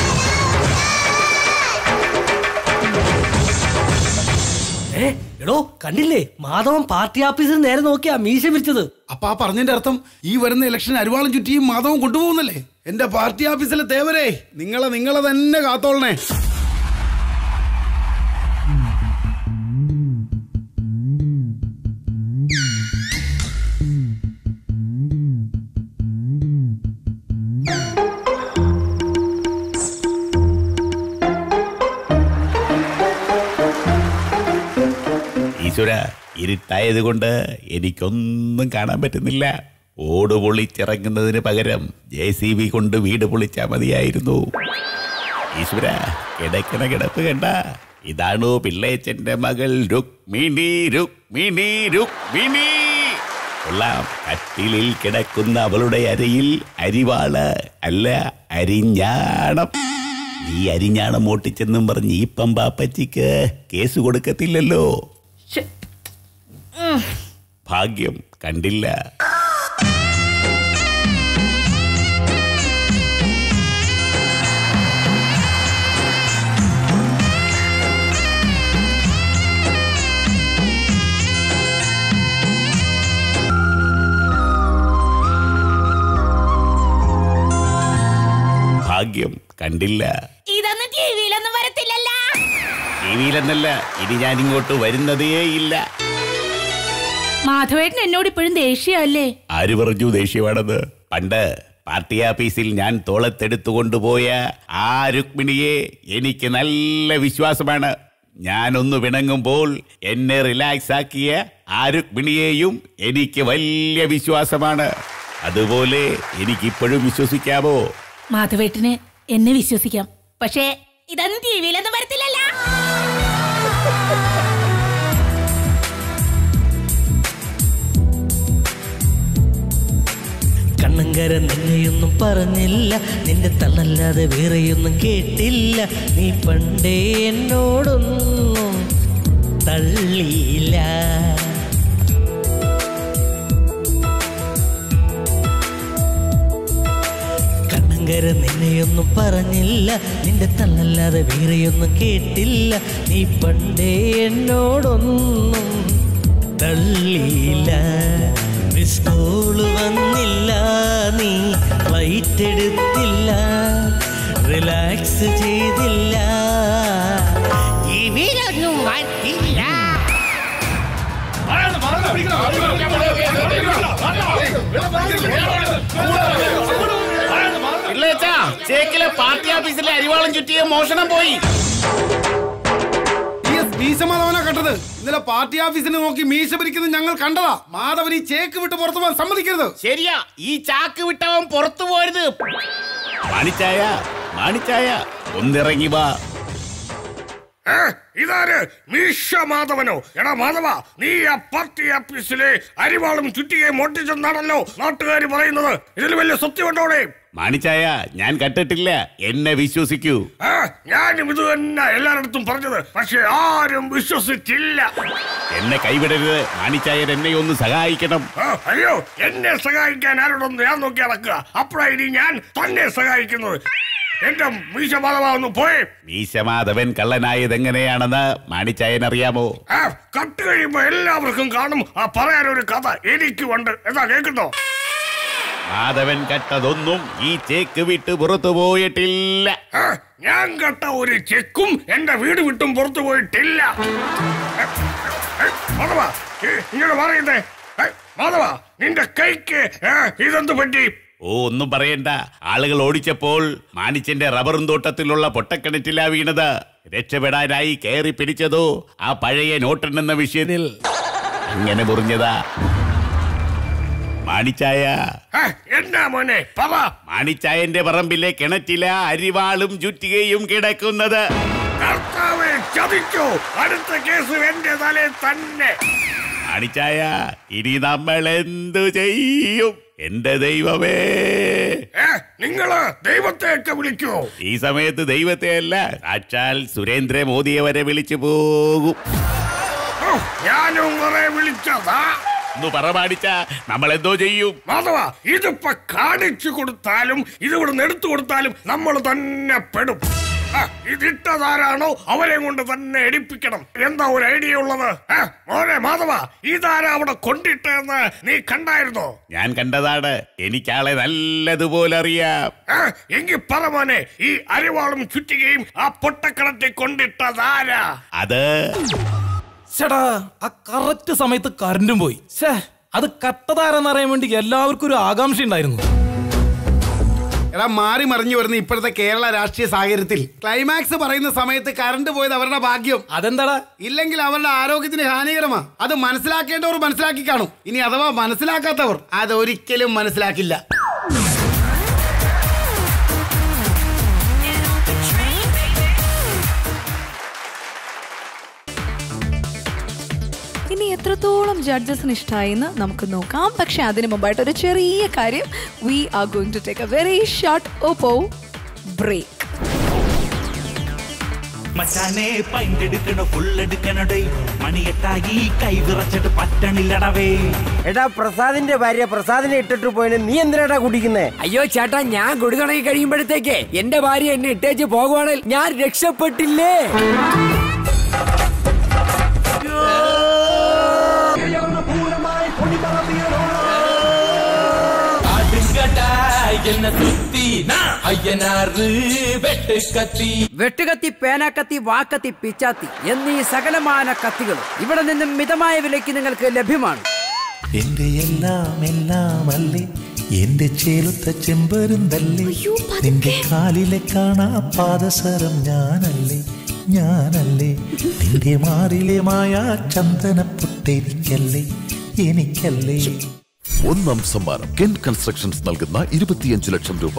ഏ എടോ കണ്ടില്ലേ മാധവൻ പാർട്ടി ഓഫീസിൽ നേരെ നോക്കിയാ മീശ വിരിച്ചത് അപ്പൊ ആ പറഞ്ഞതിന്റെ അർത്ഥം ഈ വരുന്ന ഇലക്ഷൻ അരുവാളും ചുറ്റിയും മാധവം കൊണ്ടുപോകുന്നല്ലേ എന്റെ പാർട്ടി ഓഫീസിലെ തേവരെ നിങ്ങളെ നിങ്ങളെ തന്നെ കാത്തോളണേ ഈശ്വര ഇരുട്ടായത് കൊണ്ട് എനിക്കൊന്നും കാണാൻ പറ്റുന്നില്ല ഓട് പൊളിച്ചിറങ്ങുന്നതിന് പകരം ജെ സി ബി കൊണ്ട് വീട് പൊളിച്ചാൽ മതിയായിരുന്നു ഈശ്വര കിടക്കണ കിടപ്പ് കണ്ട ഇതാണോ പിള്ളേച്ചന്റെ മകൾ രുക്മിണി രുക്മിണി രുക്മിണി കൊള്ളാം കട്ടിലിൽ കിടക്കുന്ന അവളുടെ അരയിൽ അരിവാള് അല്ല അരിഞ്ഞാണം നീ അരിഞ്ഞാണം ഓട്ടിച്ചെന്നും പറഞ്ഞ് ഈ പമ്പാപ്പച്ചിക്ക് കേസ് കൊടുക്കത്തില്ലല്ലോ ഭാഗ്യം കണ്ടില്ല ഭാഗ്യം കണ്ടില്ല ഇതൊന്നും ടി വിയിലൊന്നും വരത്തില്ലല്ലോ ടി വിയിലെന്നല്ല ഇനി ഞാൻ ഇങ്ങോട്ട് വരുന്നതേ ഇല്ല മാധവേട്ടൻ എന്നോട് ഇപ്പോഴും ദേഷ്യമല്ലേ ആര് പറഞ്ഞു ദേഷ്യമാണെന്ന് പണ്ട് പാർട്ടി ഓഫീസിൽ ഞാൻ തോളത്തെടുത്തു കൊണ്ടുപോയ ആ രുക്മിണിയെ എനിക്ക് നല്ല വിശ്വാസമാണ് ഞാനൊന്ന് പിണങ്ങുമ്പോൾ എന്നെ റിലാക്സ് ആക്കിയ ആ രുക്മിണിയെയും എനിക്ക് വലിയ വിശ്വാസമാണ് അതുപോലെ എനിക്കിപ്പോഴും വിശ്വസിക്കാമോ മാധവേട്ടന് എന്നെ വിശ്വസിക്കാം പക്ഷേ ഇതൊന്നും ടി വിയിലൊന്നും വരത്തില്ലല്ലോ കണ്ണങ്കര നിന്നെയൊന്നും പറഞ്ഞില്ല നിന്റെ തള്ളല്ലാതെ വേറെയൊന്നും കേട്ടില്ല നീ പണ്ടേ എന്നോടൊന്നും തള്ളിയില്ല കണ്ണങ്കര നിന്നെയൊന്നും പറഞ്ഞില്ല നിന്റെ തള്ളല്ലാതെ വേറെയൊന്നും കേട്ടില്ല നീ പണ്ടേ എന്നോടൊന്നും തള്ളിയില്ല മിസ് കോള് വന്നില്ല നീ ഫ്ലൈറ്റ് എടുത്തില്ല റിലാക്സ് ചെയ്തില്ല ഇവരൊന്നും വന്നില്ല പിള്ളേച്ചാ ചേക്കിലെ പാർട്ടി ഓഫീസിലെ അരിവാളം ചുറ്റിയ മോഷണം പോയി മീശ മാധവനാ കണ്ടത് ഇന്നലെ പാർട്ടി ഓഫീസിനെ നോക്കി മീശ പിരിക്കുന്നത് ഞങ്ങൾ കണ്ടതാ മാധവൻ ഈ ചേക്ക് വിട്ട് പുറത്തു പോകാൻ സമ്മതിക്കരുത് ശരിയാ ഈ ചാക്ക് വിട്ടവൻ പുറത്തു പോരുത് മാണിച്ചായ മാണിച്ചായ ഒന്നിറങ്ങി വാ ഏ, ഇതാര് മീശ മാധവനോ എടാ മാധവ നീ ആ പാർട്ടി ഓഫീസിലെ അരിവാളും ചുറ്റിയെ മോട്ടിച്ചെന്നാണല്ലോ നാട്ടുകാർ പറയുന്നത് ഇതിൽ വലിയ സത്യമുണ്ടോടെ മാണിച്ചായ ഞാൻ കണ്ടിട്ടില്ല എന്നെ വിശ്വസിക്കൂ ആ, ഞാനും ഇത് തന്നെ എല്ലായിടത്തും പറഞ്ഞത് പക്ഷെ ആരും വിശ്വസിച്ചില്ല എന്നെ കൈവിടരുത് മാണിച്ചായൻ എന്നെ ഒന്ന് സഹായിക്കണം ആ, അയ്യോ എന്നെ സഹായിക്കാൻ ആരോടൊന്ന് ഞാൻ നോക്കി നടക്കുക അപ്പോഴാ ഇനി ഞാൻ തന്നെ സഹായിക്കുന്നത് എന്റെ മീശ മാധവ ഒന്ന് പോയേ മീശമാധവൻ കള്ളനായത് എങ്ങനെയാണെന്ന് മാണിച്ചായൻ അറിയാമോ ആ കട്ട് കഴിയുമ്പോ എല്ലാവർക്കും കാണും ആ പറയാനൊരു കഥ എനിക്കുണ്ട് എന്താ കേൾക്കുന്നോ മാധവൻ കട്ടതൊന്നും ഈ ചേക്ക് വിട്ട് പുറത്തു പോയിട്ടില്ല ആ, ഞാൻ കട്ട ഒരു ചെക്കും എന്റെ വീട് വിട്ടും പുറത്തു പോയിട്ടില്ല ഏ, ഏ, മാധവ ഏ, ഇങ്ങോട്ട് പറയുന്നേ മാധവ നിന്റെ കൈക്ക് ഏ, ഇതെന്ത് പറ്റി ഓ ഒന്നും പറയണ്ട ആളുകൾ ഓടിച്ചപ്പോൾ മാണിച്ചന്റെ റബ്ബറും തോട്ടത്തിലുള്ള പൊട്ടക്കിണറ്റിലാ വീണത് രക്ഷപ്പെടാനായി കയറി പിടിച്ചതോ ആ പഴയ നോട്ടെന്ന വിഷയത്തിൽ അങ്ങനെ മുറിഞ്ഞതാ മാണിച്ചായ ഏ, എന്നാ മോനെ പറ മാണിച്ചായന്റെ പറമ്പിലെ കിണറ്റില അരിവാളും ചുറ്റികയും കിടക്കുന്നത് കർത്താവെ ചതിച്ചു അടുത്ത കേസ് എന്റെ തലേ തന്നെ മാണിച്ചായ ഇനി നമ്മൾ എന്തു ചെയ്യും എന്റെ ദൈവമേ ഏ, നിങ്ങള് ദൈവത്തെയൊക്കെ വിളിക്കൂ ഈ സമയത്ത് ദൈവത്തെ അല്ല സാക്ഷാൽ സുരേന്ദ്ര മോദിയെ വരെ വിളിച്ചു പോകും ഓ, ഞാനും കുറെ വിളിച്ചതാ ഒന്ന് പറ മാണിച്ച നമ്മൾ എന്തോ ചെയ്യും മാധവ ഇതിപ്പോ കാണിച്ചു കൊടുത്താലും ഇത് ഇവിടെ എടുത്തു കൊടുത്താലും നമ്മൾ തന്നെ പെടും ആ, ഇതിട്ടതാരാണോ അവരെ കൊണ്ട് തന്നെ എടുപ്പിക്കണം എന്താ ഒരു ഐഡിയ ഉള്ളത് ആ, മോനെ മാധവ ഇതാരാ അവിടെ കൊണ്ടിട്ടെന്ന് നീ കണ്ടായിരുന്നോ ഞാൻ കണ്ടതാണ് എനിക്കാളെ നല്ലതുപോലെ അറിയാം ആ, എങ്കി പറ മോനെ ഈ അരിവാളും ചുറ്റികയും ആ പൊട്ടക്കണത്തിൽ കൊണ്ടിട്ടതാരാ അത് ചേട്ടാ ആ കറക്റ്റ് സമയത്ത് കറണ്ടും പോയി ഛേ അത് കട്ടതാരെന്ന് അറിയാൻ വേണ്ടി എല്ലാവർക്കും ഒരു ആകാംക്ഷ ഉണ്ടായിരുന്നു എടാ മാറി മറിഞ്ഞു വരുന്ന ഇപ്പോഴത്തെ കേരള രാഷ്ട്രീയ സാഹചര്യത്തിൽ ക്ലൈമാക്സ് പറയുന്ന സമയത്ത് കറണ്ട് പോയത് അവരുടെ ഭാഗ്യം അതെന്താടാ ഇല്ലെങ്കിൽ അവരുടെ ആരോഗ്യത്തിന് ഹാനികരമാ അത് മനസ്സിലാക്കേണ്ടവർ മനസ്സിലാക്കി കാണും ഇനി അഥവാ മനസ്സിലാക്കാത്തവർ അതൊരിക്കലും മനസ്സിലാക്കില്ല ഇനി എത്രത്തോളം ജഡ്ജസിന് ഇഷ്ടമായി എന്ന് നമുക്ക് നോക്കാം പക്ഷെ അതിനു മുമ്പായിട്ട് ഒരു ചെറിയ കാര്യം we are going to take a very short Oppo break മച്ചാനെ പൈൻ്റ് എടുക്കണോ ഫുൾ എടുക്കണടേ മണിയെട്ടായി കൈ വിറച്ചിട്ട് പറ്റണില്ലടവേ എടാ പ്രസാദിന്റെ ഭാര്യ പ്രസാദിനെ ഇട്ടിട്ട് പോയതിന് നീ എന്തിനാടാ കുടിക്കുന്നേ അയ്യോ ചേട്ടാ ഞാൻ കുടി തുടങ്ങി കഴിയുമ്പോഴത്തേക്ക് എന്റെ ഭാര്യ എന്നെ ഇട്ടേച്ച് പോകുവാണെങ്കിൽ ഞാൻ രക്ഷപ്പെട്ടില്ലേ அடுங்கடா என்ன சுத்தி நான் അയ്യനാറ് വെട്ടുകത്തി വെട്ടുകത്തി പേനാക്കത്തി വാക്കത്തി പിച്ചാത്തി എന്നീ സകലമാന കത്തികളും ഇവിടെ നിന്നും മിതമായ വിലയ്ക്ക് നിങ്ങൾക്ക് ലഭ്യമാണ് എന്റെ എല്ലാം എല്ലാം അല്ലേ എന്റെ ചേലുത്ത ചെമ്പരുന്തല്ലേ നിന്റെ കാലിലെ കാണാ പാദസരം ഞാനല്ലേ ഞാനല്ലേ നിന്റെ മാറിലെ മായ ചന്ദനപ്പൊട്ടെനിക്കല്ലേ എനിക്കല്ലേ ഒന്നാം സമ്മാനം കെൻ കൺസ്ട്രക്ഷൻസ് നൽകുന്ന ഇരുപത്തിയഞ്ച് ലക്ഷം രൂപ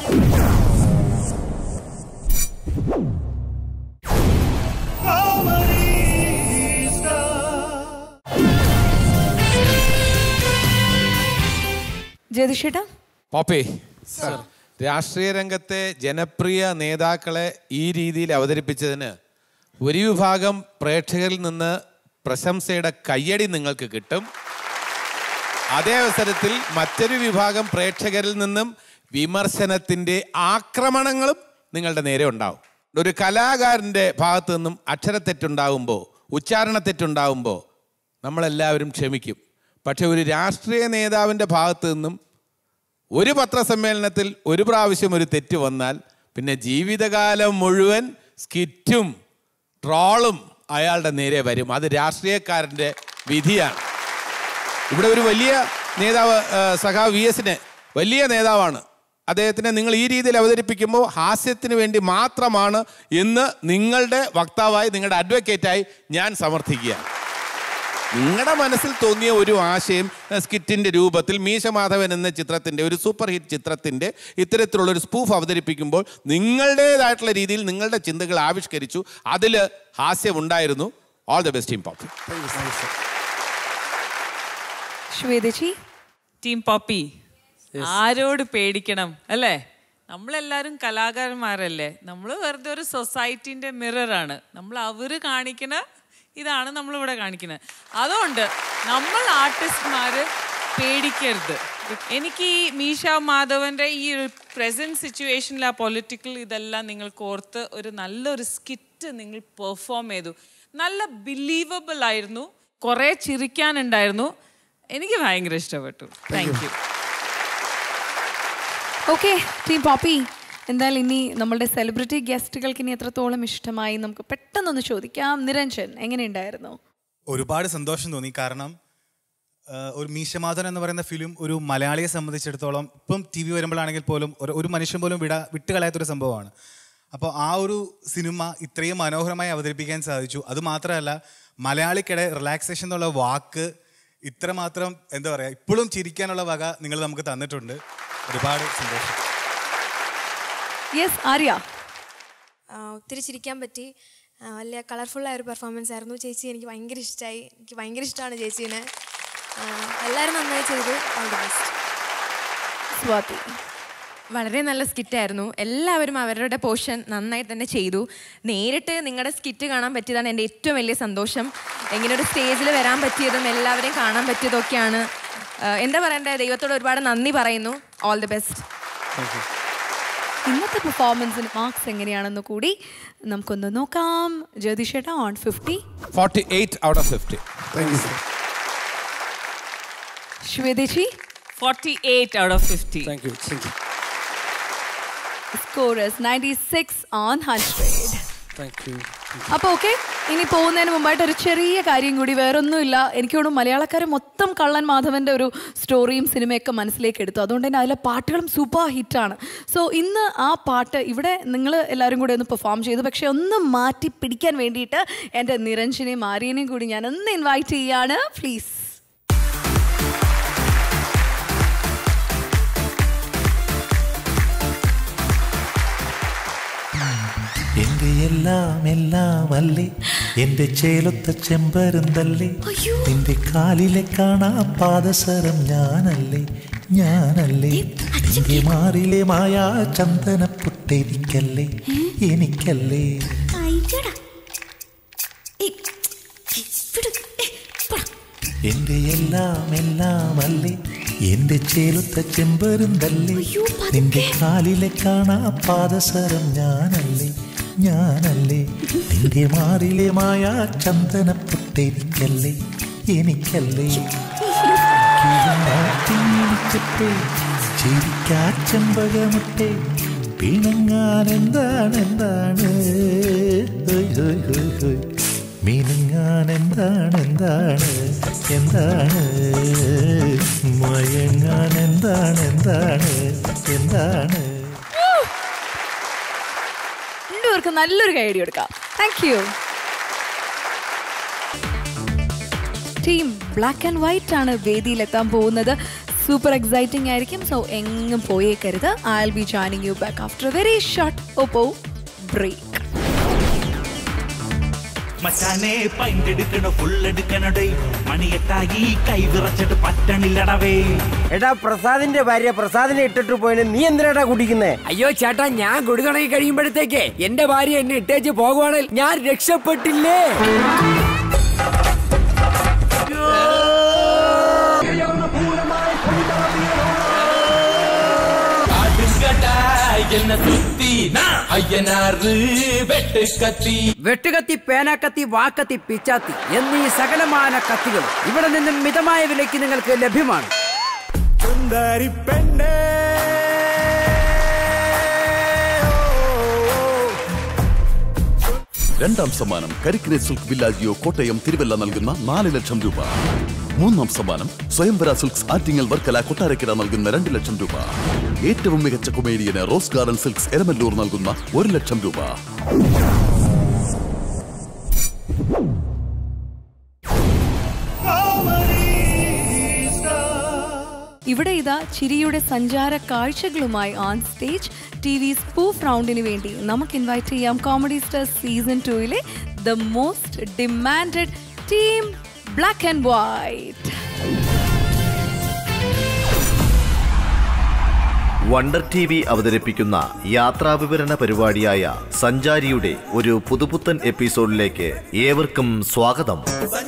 ജ്യോതിഷേട്ടാ പോപ്പേ രാഷ്ട്രീയ രംഗത്തെ ജനപ്രിയ നേതാക്കളെ ഈ രീതിയിൽ അവതരിപ്പിച്ചതിന് ഒരു വിഭാഗം പ്രേക്ഷകരിൽ നിന്ന് പ്രശംസയുടെ കയ്യടി നിങ്ങൾക്ക് കിട്ടും അതേ അവസരത്തിൽ മറ്റൊരു വിഭാഗം പ്രേക്ഷകരിൽ നിന്നും വിമർശനത്തിൻ്റെ ആക്രമണങ്ങളും നിങ്ങളുടെ നേരെ ഉണ്ടാവും ഒരു കലാകാരൻ്റെ ഭാഗത്തു നിന്നും അക്ഷരത്തെറ്റുണ്ടാകുമ്പോൾ ഉച്ചാരണത്തെറ്റുണ്ടാകുമ്പോൾ നമ്മളെല്ലാവരും ക്ഷമിക്കും പക്ഷെ ഒരു രാഷ്ട്രീയ നേതാവിൻ്റെ ഭാഗത്തു നിന്നും ഒരു പത്രസമ്മേളനത്തിൽ ഒരു പ്രാവശ്യം ഒരു തെറ്റ് വന്നാൽ പിന്നെ ജീവിതകാലം മുഴുവൻ സ്കിറ്റും ട്രോളും അയാളുടെ നേരെ വരും അത് രാഷ്ട്രീയക്കാരൻ്റെ വിധിയാണ് ഇവിടെ ഒരു വലിയ നേതാവ് ആ, സഖാവ് വി എസിന് വലിയ നേതാവാണ് അദ്ദേഹത്തിനെ നിങ്ങൾ ഈ രീതിയിൽ അവതരിപ്പിക്കുമ്പോൾ ഹാസ്യത്തിന് വേണ്ടി മാത്രമാണ് എന്ന് നിങ്ങളുടെ വക്താവായി നിങ്ങളുടെ അഡ്വക്കേറ്റായി ഞാൻ സമർത്ഥിക്കുകയാണ് നിങ്ങളുടെ മനസ്സിൽ തോന്നിയ ഒരു ആശയം അഹ് സ്കിറ്റിന്റെ രൂപത്തിൽ മീശമാധവൻ എന്ന ചിത്രത്തിന്റെ ഒരു സൂപ്പർ ഹിറ്റ് ചിത്രത്തിന്റെ ഇത്തരത്തിലുള്ള ഒരു സ്പൂഫ് അവതരിപ്പിക്കുമ്പോൾ നിങ്ങളുടേതായിട്ടുള്ള രീതിയിൽ നിങ്ങളുടെ ചിന്തകൾ ആവിഷ്കരിച്ചു അതിൽ ഹാസ്യം ഉണ്ടായിരുന്നു all the best team Poppy Shwetha ji team Poppy ആരോട് പേടിക്കണം അല്ലേ നമ്മളെല്ലാവരും കലാകാരന്മാരല്ലേ നമ്മൾ വെറുതെ ഒരു സൊസൈറ്റിന്റെ മിററാണ് നമ്മൾ അവര് കാണിക്കുന്ന ഇതാണ് നമ്മളിവിടെ കാണിക്കുന്നത് അതുകൊണ്ട് നമ്മൾ ആർട്ടിസ്റ്റ്മാര് പേടിക്കരുത് എനിക്ക് ഈ മീശ മാധവന്റെ ഈ ഒരു പ്രസന്റ് സിറ്റുവേഷനിൽ ആ പൊളിറ്റിക്കൽ ഇതെല്ലാം നിങ്ങൾ കോർത്ത് ഒരു നല്ലൊരു സ്കിറ്റ് നിങ്ങൾ പെർഫോം ചെയ്തു നല്ല ബിലീവബിൾ ആയിരുന്നു കുറേ ചിരിക്കാനുണ്ടായിരുന്നു എനിക്ക് ഭയങ്കര ഇഷ്ടപ്പെട്ടു thank you okay team Poppy എന്തായാലും ഇനി നമ്മളുടെ സെലിബ്രിറ്റി ഗസ്റ്റുകൾക്ക് ഇനി എത്രത്തോളം ഇഷ്ടമായി നമുക്ക് പെട്ടെന്നൊന്ന് ചോദിക്കാം നിരഞ്ജൻ എങ്ങനെയുണ്ടായിരുന്നു ഒരുപാട് സന്തോഷം തോന്നി കാരണം ആ, ഒരു മീശമാധവൻ എന്ന് പറയുന്ന ഫിലിം ഒരു മലയാളിയെ സംബന്ധിച്ചിടത്തോളം ഇപ്പം ടി വി വരുമ്പോഴാണെങ്കിൽ പോലും ഒരു ഒരു മനുഷ്യൻ പോലും വിട വിട്ടുകളയാത്തൊരു സംഭവമാണ് അപ്പോൾ ആ ഒരു സിനിമ ഇത്രയും മനോഹരമായി അവതരിപ്പിക്കാൻ സാധിച്ചു അതുമാത്രമല്ല മലയാളിക്കിടെ റിലാക്സേഷൻ എന്നുള്ള വാക്ക് ഇത്രമാത്രം എന്താ പറയുക ഇപ്പോഴും ചിരിക്കാനുള്ള വക നിങ്ങൾ നമുക്ക് തന്നിട്ടുണ്ട് ഒരുപാട് സന്തോഷം യെസ് ആര്യ ആ, ഒത്തിരി ചിരിക്കാൻ പറ്റി ആ, വലിയ കളർഫുള്ളായ ഒരു പെർഫോമൻസ് ആയിരുന്നു ചേച്ചി എനിക്ക് ഭയങ്കര ഇഷ്ടമായി എനിക്ക് ഭയങ്കര ഇഷ്ടമാണ് ചേച്ചീനെ ആ, എല്ലാവരും നന്നായി ചെയ്തു ഓൾ ദി ബെസ്റ്റ് സ്വാതി വളരെ നല്ല സ്കിറ്റായിരുന്നു എല്ലാവരും അവരുടെ പോർഷൻ നന്നായി തന്നെ ചെയ്തു നേരിട്ട് നിങ്ങളുടെ സ്കിറ്റ് കാണാൻ പറ്റിയതാണ് എൻ്റെ ഏറ്റവും വലിയ സന്തോഷം ഇങ്ങനെ ഒരു സ്റ്റേജിൽ വരാൻ പറ്റിയതും എല്ലാവരെയും കാണാൻ പറ്റിയതൊക്കെയാണ് ആ, എന്താ പറയണ്ടേ ദൈവത്തോട് ഒരുപാട് നന്ദി പറയുന്നു ഓൾ ദി ബെസ്റ്റ് ഇന്നത്തെ പെർഫോമൻസിന് മാർക്സ് എങ്ങനെയാണെന്ന് കൂടി നമുക്കൊന്ന് നോക്കാം ജ്യോതിഷേട്ട on fifty forty eight out of fifty Shwetha ji forty eight out of fifty scores ninety six on hundred thank you അപ്പോൾ ഓക്കെ ഇനി പോകുന്നതിന് മുമ്പായിട്ട് ഒരു ചെറിയ കാര്യം കൂടി വേറൊന്നുമില്ല എനിക്ക് തോന്നുന്നു മലയാളക്കാർ മൊത്തം കള്ളൻ മാധവന്റെ ഒരു സ്റ്റോറിയും സിനിമയൊക്കെ മനസ്സിലേക്ക് എടുത്തു അതുകൊണ്ട് തന്നെ അതിലെ പാട്ടുകളും സൂപ്പർ ഹിറ്റാണ് സോ ഇന്ന് ആ പാട്ട് ഇവിടെ നിങ്ങൾ എല്ലാവരും കൂടെ ഒന്ന് പെർഫോം ചെയ്തു പക്ഷെ ഒന്ന് മാറ്റി പിടിക്കാൻ വേണ്ടിയിട്ട് എൻ്റെ നിരഞ്ജനെയും ആര്യനെയും കൂടി ഞാൻ ഒന്ന് ഇൻവൈറ്റ് ചെയ്യാണ് പ്ലീസ് എന്റെ എല്ലാം എല്ലാം അല്ലേ എന്റെ ചേലൊത്ത ചെമ്പരുന്തല്ലേ നിന്റെ കാലിലെ കാണാ പാദസരം ഞാനല്ലേ ഞാനല്ലേ നിന്റെ മാറിലെ മായാ ചന്ദനപ്പൊട്ടെനിക്കല്ലേ എനിക്കല്ലേ എന്റെ എല്ലാം എല്ലാം അല്ലേ എന്റെ ചേലുത്ത ചെമ്പരുന്തല്ലേ നിന്റെ കാലിലെ കാണാ പാദസരം ഞാനല്ലേ ഞാനല്ലേ നിന്റെ മാറിലെ മായാ ചന്ദനപ്പൊട്ടെനിക്കല്ലേ എനിക്കല്ലേ കിളിമാട്ടിനിക്കട്ടെ ചിരിക്കാ ചെമ്പകമുട്ടെ പിണങ്ങാൻ എന്താണ് എന്താണ് ഹോയ് ഹോയ് ഹോയ് ഹോയ് മിനുങ്ങാൻ എന്താണ് എന്താണ് എന്താണ് മയങ്ങാൻ എന്താണ് എന്താണ് എന്താണ് രണ്ടുപേർക്ക് നല്ലൊരു കൈഡി എടുക്കാം thank you team black and white ആണ് വേദിയിലെത്താൻ പോകുന്നത് സൂപ്പർ എക്സൈറ്റിംഗ് ആയിരിക്കും സോ എങ്ങും പോയേക്കരുത് I will be joining you back after very short Oppo break മച്ചാനെ പൈൻ്റ് എടുക്കണോ ഫുൾ എടുക്കണടേ മണിയെട്ടായി കൈ വിറച്ചിട്ട് പറ്റണില്ലടവേ എടാ പ്രസാദിന്റെ ഭാര്യ പ്രസാദിനെ ഇട്ടിട്ട് പോയിന് നീ എന്തിനാടാ കുടിക്കുന്നേ അയ്യോ ചേട്ടാ ഞാൻ കുടി തുടങ്ങി കഴിയുമ്പോഴത്തേക്ക് എന്റെ ഭാര്യ എന്നെ ഇട്ടേച്ച് പോകുവാണെങ്കിൽ ഞാൻ രക്ഷപ്പെട്ടില്ലേ അടുങ്കടാ എന്നെ സുത്തി അയ്യനാറ് വെട്ട് കത്തി വെട്ടുകത്തി പേനാക്കത്തി വാക്കത്തി പിച്ചാത്തി എന്നീ സകലമാന കത്തികൾ ഇവിടെ നിന്നും മിതമായ വിലയ്ക്ക് നിങ്ങൾക്ക് ലഭ്യമാണ് രണ്ടാം സമ്മാനം കരിക്കിനെ സിൽക്ക് വില്ലാജിയോ കോട്ടയം തിരുവല്ല നൽകുന്ന നാല് ലക്ഷം രൂപ മൂന്നാം സമ്മാനം സ്വയംവര സിൽക്സ് ആറ്റിങ്ങൽ വർക്കല കൊട്ടാരക്കര നൽകുന്ന രണ്ട് ലക്ഷം രൂപ ഏറ്റവും മികച്ച കൊമേഡിയന് റോസ് ഗാർഡൻ സിൽക്സ് എരമല്ലൂർ നൽകുന്ന ഒരു ലക്ഷം രൂപ ഇവിടെ ഇതാ ചിരിയുടെ സഞ്ചാര കാഴ്ചകളുമായി on stage TV spoof റൗണ്ടിന് വേണ്ടി നമുക്ക് ഇൻവൈറ്റ് ചെയ്യാം കോമഡി സ്റ്റാർ സീസൺ ടൂയിലെ the most demanded team black and white wonder TV അവതരിപ്പിക്കുന്ന യാത്രാവിവരണ പരിപാടിയായ സഞ്ചാരിയുടെ ഒരു പുതുപുത്തൻ എപ്പിസോഡിലേക്ക് ഏവർക്കും സ്വാഗതം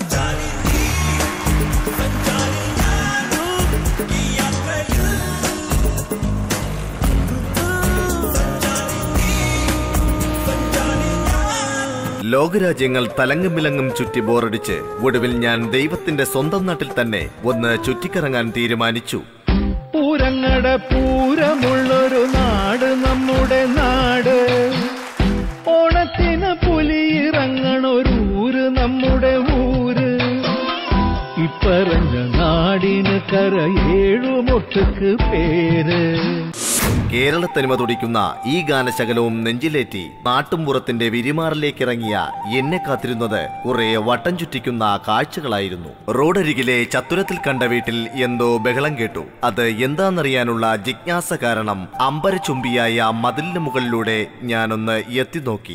ലോകരാജ്യങ്ങൾ തലങ്ങും വിലങ്ങും ചുറ്റി ബോറടിച്ച് ഒടുവിൽ ഞാൻ ദൈവത്തിന്റെ സ്വന്തം നാട്ടിൽ തന്നെ ഒന്ന് ചുറ്റിക്കറങ്ങാൻ തീരുമാനിച്ചു പൂരങ്ങട പൂരമുള്ളൊരു നാട് നമ്മുടെ നാട് ഓണത്തിന് പുലിയിറങ്ങണൊരു ഊര് നമ്മുടെ ഊര് ഇപ്പറഞ്ഞ നാടിന് കര ഏഴുമൊട്ടുക്ക് പേര് കേരളത്തനിമ തുടിക്കുന്ന ഈ ഗാനശകലവും നെഞ്ചിലേറ്റി നാട്ടുംപുറത്തിന്റെ വിരിമാറിലേക്കിറങ്ങിയ എന്നെ കാത്തിരുന്നത് കുറെ വട്ടം ചുറ്റിക്കുന്ന കാഴ്ചകളായിരുന്നു റോഡരികിലെ ചത്തുരത്തിൽ കണ്ട വീട്ടിൽ എന്തോ ബഹളം കേട്ടു അത് എന്താണെന്നറിയാനുള്ള ജിജ്ഞാസ കാരണം അമ്പരചുംബിയായ മതിലിന് മുകളിലൂടെ ഞാനൊന്ന് എത്തി നോക്കി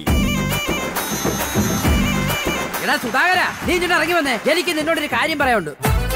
എടാ സുധാകര നീ ഇങ്ങോട്ട് ഇറങ്ങി വന്നേ എനിക്ക് നിന്നോടൊരു കാര്യം പറയാനുണ്ട്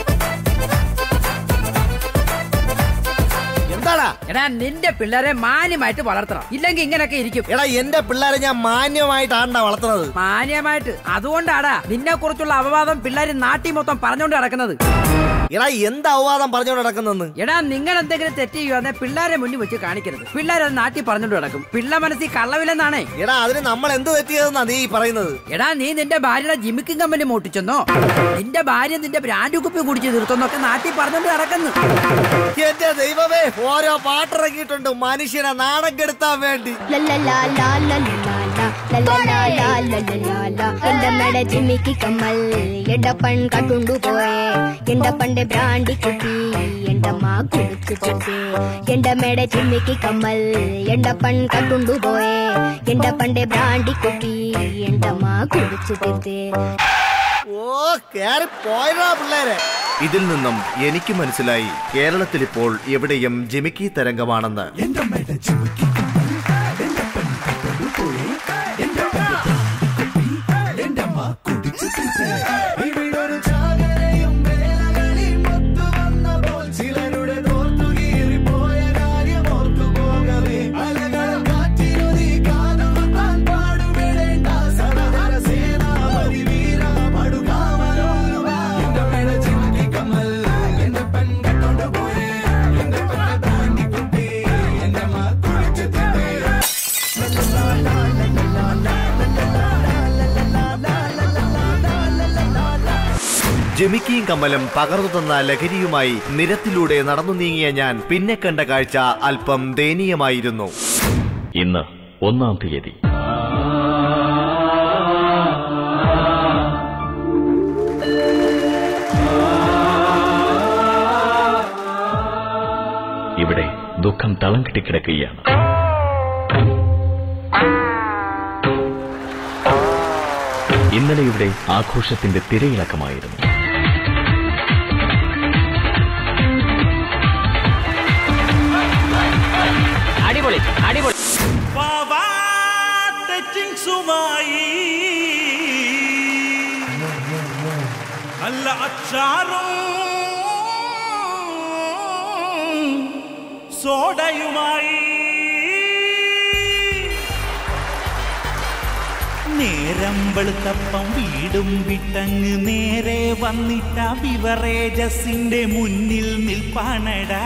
എന്താടാ എടാ നിന്റെ പിള്ളേരെ മാന്യമായിട്ട് വളർത്തണം ഇല്ലെങ്കിൽ ഇങ്ങനൊക്കെ ഇരിക്കും എടാ എന്റെ പിള്ളേരെ ഞാൻ മാന്യമായിട്ടാണ്ടാ വളർത്തുന്നത് മാന്യമായിട്ട് അതുകൊണ്ടാടാ നിന്നെ കുറിച്ചുള്ള അപവാദം പിള്ളേര് നാട്ടി മൊത്തം പറഞ്ഞുകൊണ്ട് നടക്കുന്നത് എടാ എന്ത് അവവാദം പറഞ്ഞുകൊണ്ട് നടക്കുന്നെന്ന് എടാ നിങ്ങൾ എന്തെങ്കിലും തെറ്റ് ചെയ്യുവാന്നെ പിള്ളേരെ മുന്നിൽ വെച്ച് കാണിക്കരുത് പിള്ളേരെ അത് നാട്ടി പറഞ്ഞുകൊണ്ട് നടക്കും പിള്ള മനസ്സിൽ കള്ളവില്ലെന്നാണേ എടാ അതിന് നമ്മൾ എന്ത് തെറ്റിയതെന്നാ നീ പറയുന്നത് എടാ നീ നിന്റെ ഭാര്യയുടെ ജിമിക്കിംഗ് കമ്പനി മോട്ടിച്ചെന്നോ നിന്റെ ഭാര്യ നിന്റെ ബ്രാൻഡ് കുപ്പി കുടിച്ച് തീർത്തെന്നൊക്കെ നാട്ടിൽ പറഞ്ഞുകൊണ്ട് നടക്കുന്നു എന്റെ ദൈവമേ ഓരോ പാട്ടിറങ്ങിയിട്ടുണ്ട് മനുഷ്യനെ നാണം കെടുത്താൻ വേണ്ടി എന്റെ ജിമ്മിക്ക് കമ്മൽ എന്റെ പൺ കട്ടുണ്ടു പോയേ എന്റെ പണ്ട് ബ്രാണ്ടി കുപ്പി എന്റെ മാ കുടിച്ചു പോട്ടേ എന്റെ മേടെ ജിമ്മിക്ക് കമ്മൽ എന്റെ പൺ കട്ടുണ്ടു പോയേ എന്റെ പണ്ട് ബ്രാണ്ടി കുപ്പി എന്റെ മാ കുടിച്ചു തീർത്തേ ഓ കേറി പോയടാ പിള്ളേരെ ഇതിൽ നിന്നും എനിക്ക് മനസ്സിലായി കേരളത്തിൽ ഇപ്പോൾ എവിടെയും ജിമിക്കി തരംഗമാണെന്ന് ജമിക്കിയും കമ്മലും പകർന്നു തന്ന ലഹരിയുമായി നിരത്തിലൂടെ നടന്നു നീങ്ങിയ ഞാൻ പിന്നെ കണ്ട കാഴ്ച അല്പം ദയനീയമായിരുന്നു ഇന്ന് ഒന്നാം തീയതി ഇവിടെ ദുഃഖം തളം കെട്ടിക്കിടക്കുകയാണ് ഇന്നലെ ഇവിടെ ആഘോഷത്തിന്റെ തിരയിളക്കമായിരുന്നു അടിപൊളി അടിപൊളി സുമായി നല്ല അച്ചാറും സോഡയുമായി നേരം വെളുത്തപ്പം വീടും വിട്ടങ്ങ് നേരെ വന്നിട്ട ബിവറേജസിന്റെ മുന്നിൽ നിൽപ്പാണടാ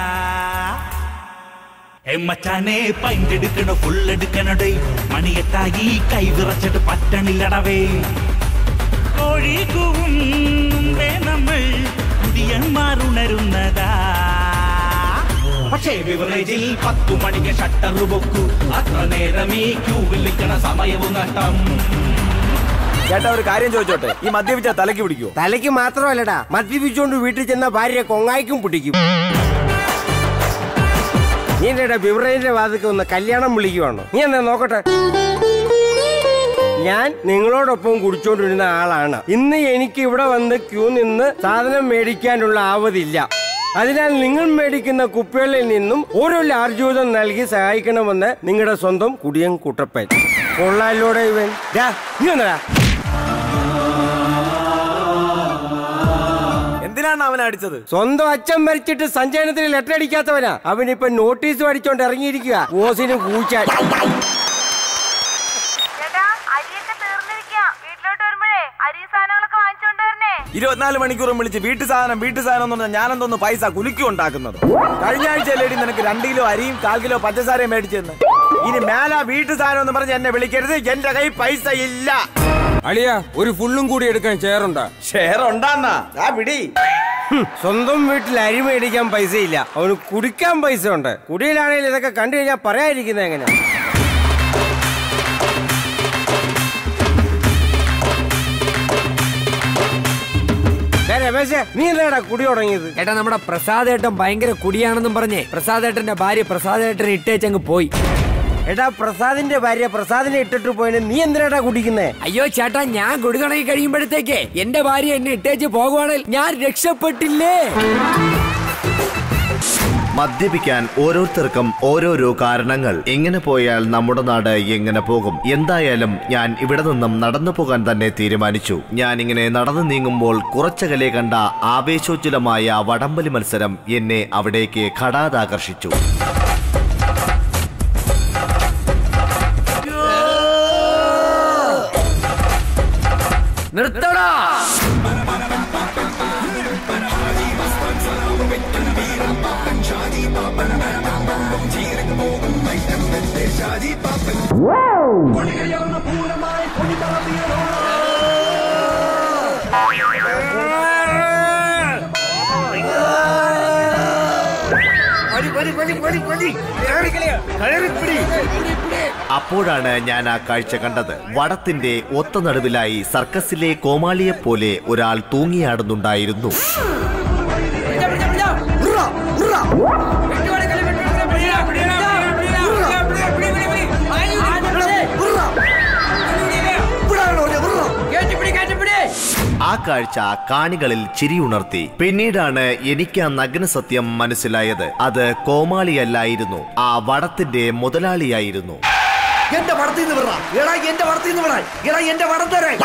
ഏ മച്ചാനെ പൈൻ്റ് എടുക്കണോ ഫുൾ എടുക്കണടേ മണിയെട്ടായി കൈ വിറച്ചിട്ട് പറ്റണില്ലടവേ കോഴി കൂവും മുമ്പേ നമ്മൾ കുടിയന്മാരുണരുന്നതാ പക്ഷേ ബിവറേജിൽ പത്തു മണിക്ക് ഷട്ടർ പൊക്കു അത്ര നേരം ഈ ക്യൂവിൽ നിൽക്കണ സമയവും നഷ്ടം ചേട്ടാ ഒരു കാര്യം ചോദിച്ചോട്ടെ ഈ മദ്യപിച്ച തലക്ക് പിടിക്കോ തലയ്ക്ക് മാത്രമല്ലടാ മദ്യപിച്ചുകൊണ്ട് വീട്ടിൽ ചെന്ന ഭാര്യ കൊങ്ങായിക്കും പിടിക്കും നീ എന്താ ബിവറേജിന്റെ വാതിക്ക് ഒന്ന് കല്യാണം വിളിക്കുവാണോ നീ എന്താ നോക്കട്ടെ ഞാൻ നിങ്ങളോടൊപ്പം കുടിച്ചോണ്ടിരുന്ന ആളാണ് ഇന്ന് എനിക്ക് ഇവിടെ വന്ന് ക്യൂ നിന്ന് സാധനം മേടിക്കാനുള്ള ആവതില്ല അതിനാൽ നിങ്ങൾ മേടിക്കുന്ന കുപ്പികളിൽ നിന്നും ഓരോ ലാർജൂതം നൽകി സഹായിക്കണമെന്ന് നിങ്ങളുടെ സ്വന്തം കുടിയൻ കുട്ടപ്പൻ കൊള്ളാലോടെ ഇവൻ ദാ, നീ വന്നെടാ. എന്തിനാണ് അവൻ അടിച്ചത് സ്വന്തം അച്ഛൻ മരിച്ചിട്ട് സഞ്ചയനത്തിന് ലെറ്റർ അടിക്കാത്തവനാ അവനിപ്പൊ നോട്ടീസ് അടിച്ചോണ്ട് ഇറങ്ങിയിരിക്കുക ഓസിന് കൂച്ചാൻ ഇരുപത്തിനാല് മണിക്കൂറും വിളിച്ച് വീട്ടു സാധനം വീട്ടു സാധനം എന്ന് പറഞ്ഞാൽ ഞാനെന്തോന്ന് പൈസ കുലുക്കി ഉണ്ടാക്കുന്നത് കഴിഞ്ഞ ആഴ്ച ലേഡി നിനക്ക് രണ്ട് കിലോ അരിയും കാൽ കിലോ പഞ്ചസാരയും മേടിച്ചെന്ന് ഇനി മേല വീട്ടു സാധനം എന്ന് പറഞ്ഞ് എന്നെ വിളിക്കരുത് എന്റെ കൈ പൈസ ഇല്ല അളിയ ഒരു ഫുള്ളും കൂടി എടുക്കാൻ ഷെയറുണ്ടോ ഷെയർ ഉണ്ടാന്നാ ആ പിടി സ്വന്തം വീട്ടിൽ അരി മേടിക്കാൻ പൈസ ഇല്ല അവന് കുടിക്കാൻ പൈസ ഉണ്ട് കുടിയിലാണെങ്കിൽ ഇതൊക്കെ കണ്ടു കഴിഞ്ഞാൽ പറയാതിരിക്കുന്നത് എങ്ങനെ ദേ രമേശേ, നീ എന്താടാ കുടി തുടങ്ങിയത് ഏട്ടാ നമ്മുടെ പ്രസാദേട്ടൻ ഭയങ്കര കുടിയാണെന്നും പറഞ്ഞേ പ്രസാദേട്ടന്റെ ഭാര്യ പ്രസാദേട്ടനെ ഇട്ടേച്ചങ്ങ് പോയി എടാ പ്രസാദിന്റെ ഭാര്യ പ്രസാദിനെ ഇട്ടിട്ട് പോയിന് നീ എന്തിനാടാ കുടിക്കുന്നേ അയ്യോ ചേട്ടാ ഞാൻ കുടി തുടങ്ങി കഴിയുമ്പോഴത്തേക്ക് എന്റെ ഭാര്യ എന്നെ ഇട്ടേച്ച് പോകുവാണെങ്കിൽ ഞാൻ രക്ഷപ്പെട്ടില്ലേ മദ്യപിക്കാൻ ഓരോരുത്തർക്കും ഓരോരോ കാരണങ്ങൾ എങ്ങനെ പോയാൽ നമ്മുടെ നാട് എങ്ങനെ പോകും എന്തായാലും ഞാൻ ഇവിടെ നിന്നും നടന്നു പോകാൻ തന്നെ തീരുമാനിച്ചു ഞാൻ ഇങ്ങനെ നടന്നു നീങ്ങുമ്പോൾ കുറച്ചകലെ കണ്ട ആവേശോജ്വലമായ വടംവലി മത്സരം എന്നെ അവിടേക്ക് ഘടാതാകർഷിച്ചു നിർത്തടാ അപ്പോഴാണ് ഞാൻ ആ കാഴ്ച കണ്ടത് വടത്തിന്റെ ഒത്ത നടുവിലായി സർക്കസിലെ കോമാളിയെ പോലെ ഒരാൾ തൂങ്ങിയാടുന്നുണ്ടായിരുന്നു ആ കാഴ്ച കാണികളിൽ ചിരിയുണർത്തി പിന്നീടാണ് എനിക്ക് ആ നഗ്ന സത്യം മനസ്സിലായത് അത് കോമാളിയല്ലായിരുന്നു ആ വടത്തിന്റെ മുതലാളിയായിരുന്നു എന്റെ പടത്തിൽ നിന്ന് വിടറാ എടാ എന്റെ പടത്തിൽ നിന്ന് വിടാൻ എടാ എന്റെ പടം തരാൻ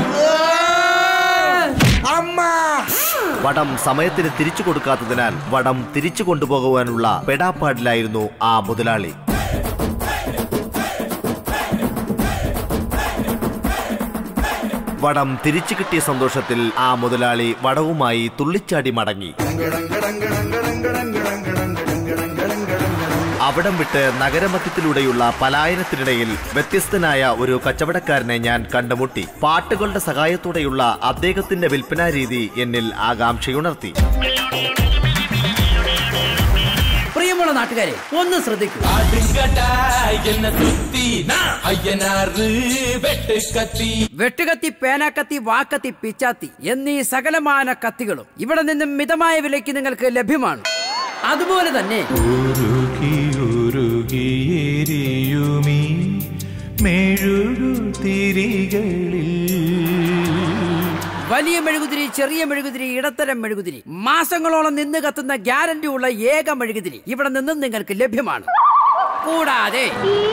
അമ്മ വടം സമയത്തിന് തിരിച്ചു കൊടുക്കാത്തതിനാൽ വടം തിരിച്ചു കൊണ്ടുപോകുവാനുള്ള പെടാപ്പാടിലായിരുന്നു ആ മുതലാളി വടം തിരിച്ചു കിട്ടിയ സന്തോഷത്തിൽ ആ മുതലാളി വടവുമായി തുള്ളിച്ചാടി മടങ്ങി അവിടം വിട്ട് നഗരമധ്യത്തിലൂടെയുള്ള പലായനത്തിനിടയിൽ വ്യത്യസ്തനായ ഒരു കച്ചവടക്കാരനെ ഞാൻ കണ്ടുമുട്ടി പാട്ടുകളുടെ സഹായത്തോടെയുള്ള അദ്ദേഹത്തിന്റെ വിൽപ്പനാ രീതി എന്നിൽ ആകാംക്ഷയുണർത്തി പ്രിയമുള്ള നാട്ടുകാരെ നാട്ടുകാരെ ഒന്ന് ശ്രദ്ധിക്കൂ ആടുങ്കട്ടാ എന്നെ സുത്തി അയ്യനാറ് വെട്ടുകത്തി വെട്ടുകത്തി പേനാക്കത്തി വാക്കത്തി പിച്ചാത്തി എന്നീ സകലമാന കത്തികളും ഇവിടെ നിന്നും മിതമായ വിലയ്ക്ക് നിങ്ങൾക്ക് ലഭ്യമാണ് അതുപോലെ തന്നെ ഉരുകിയുരുകിയെരിയുമീ മെഴുകുതിരികളിൽ വലിയ മെഴുകുതിരി ചെറിയ മെഴുകുതിരി ഇടത്തരം മെഴുകുതിരി മാസങ്ങളോളം നിന്ന് കത്തുന്ന ഗ്യാരണ്ടി ഉള്ള ഏക മെഴുകുതിരി ഇവിടെ നിന്നും നിങ്ങൾക്ക് ലഭ്യമാണ് കൂടാതെ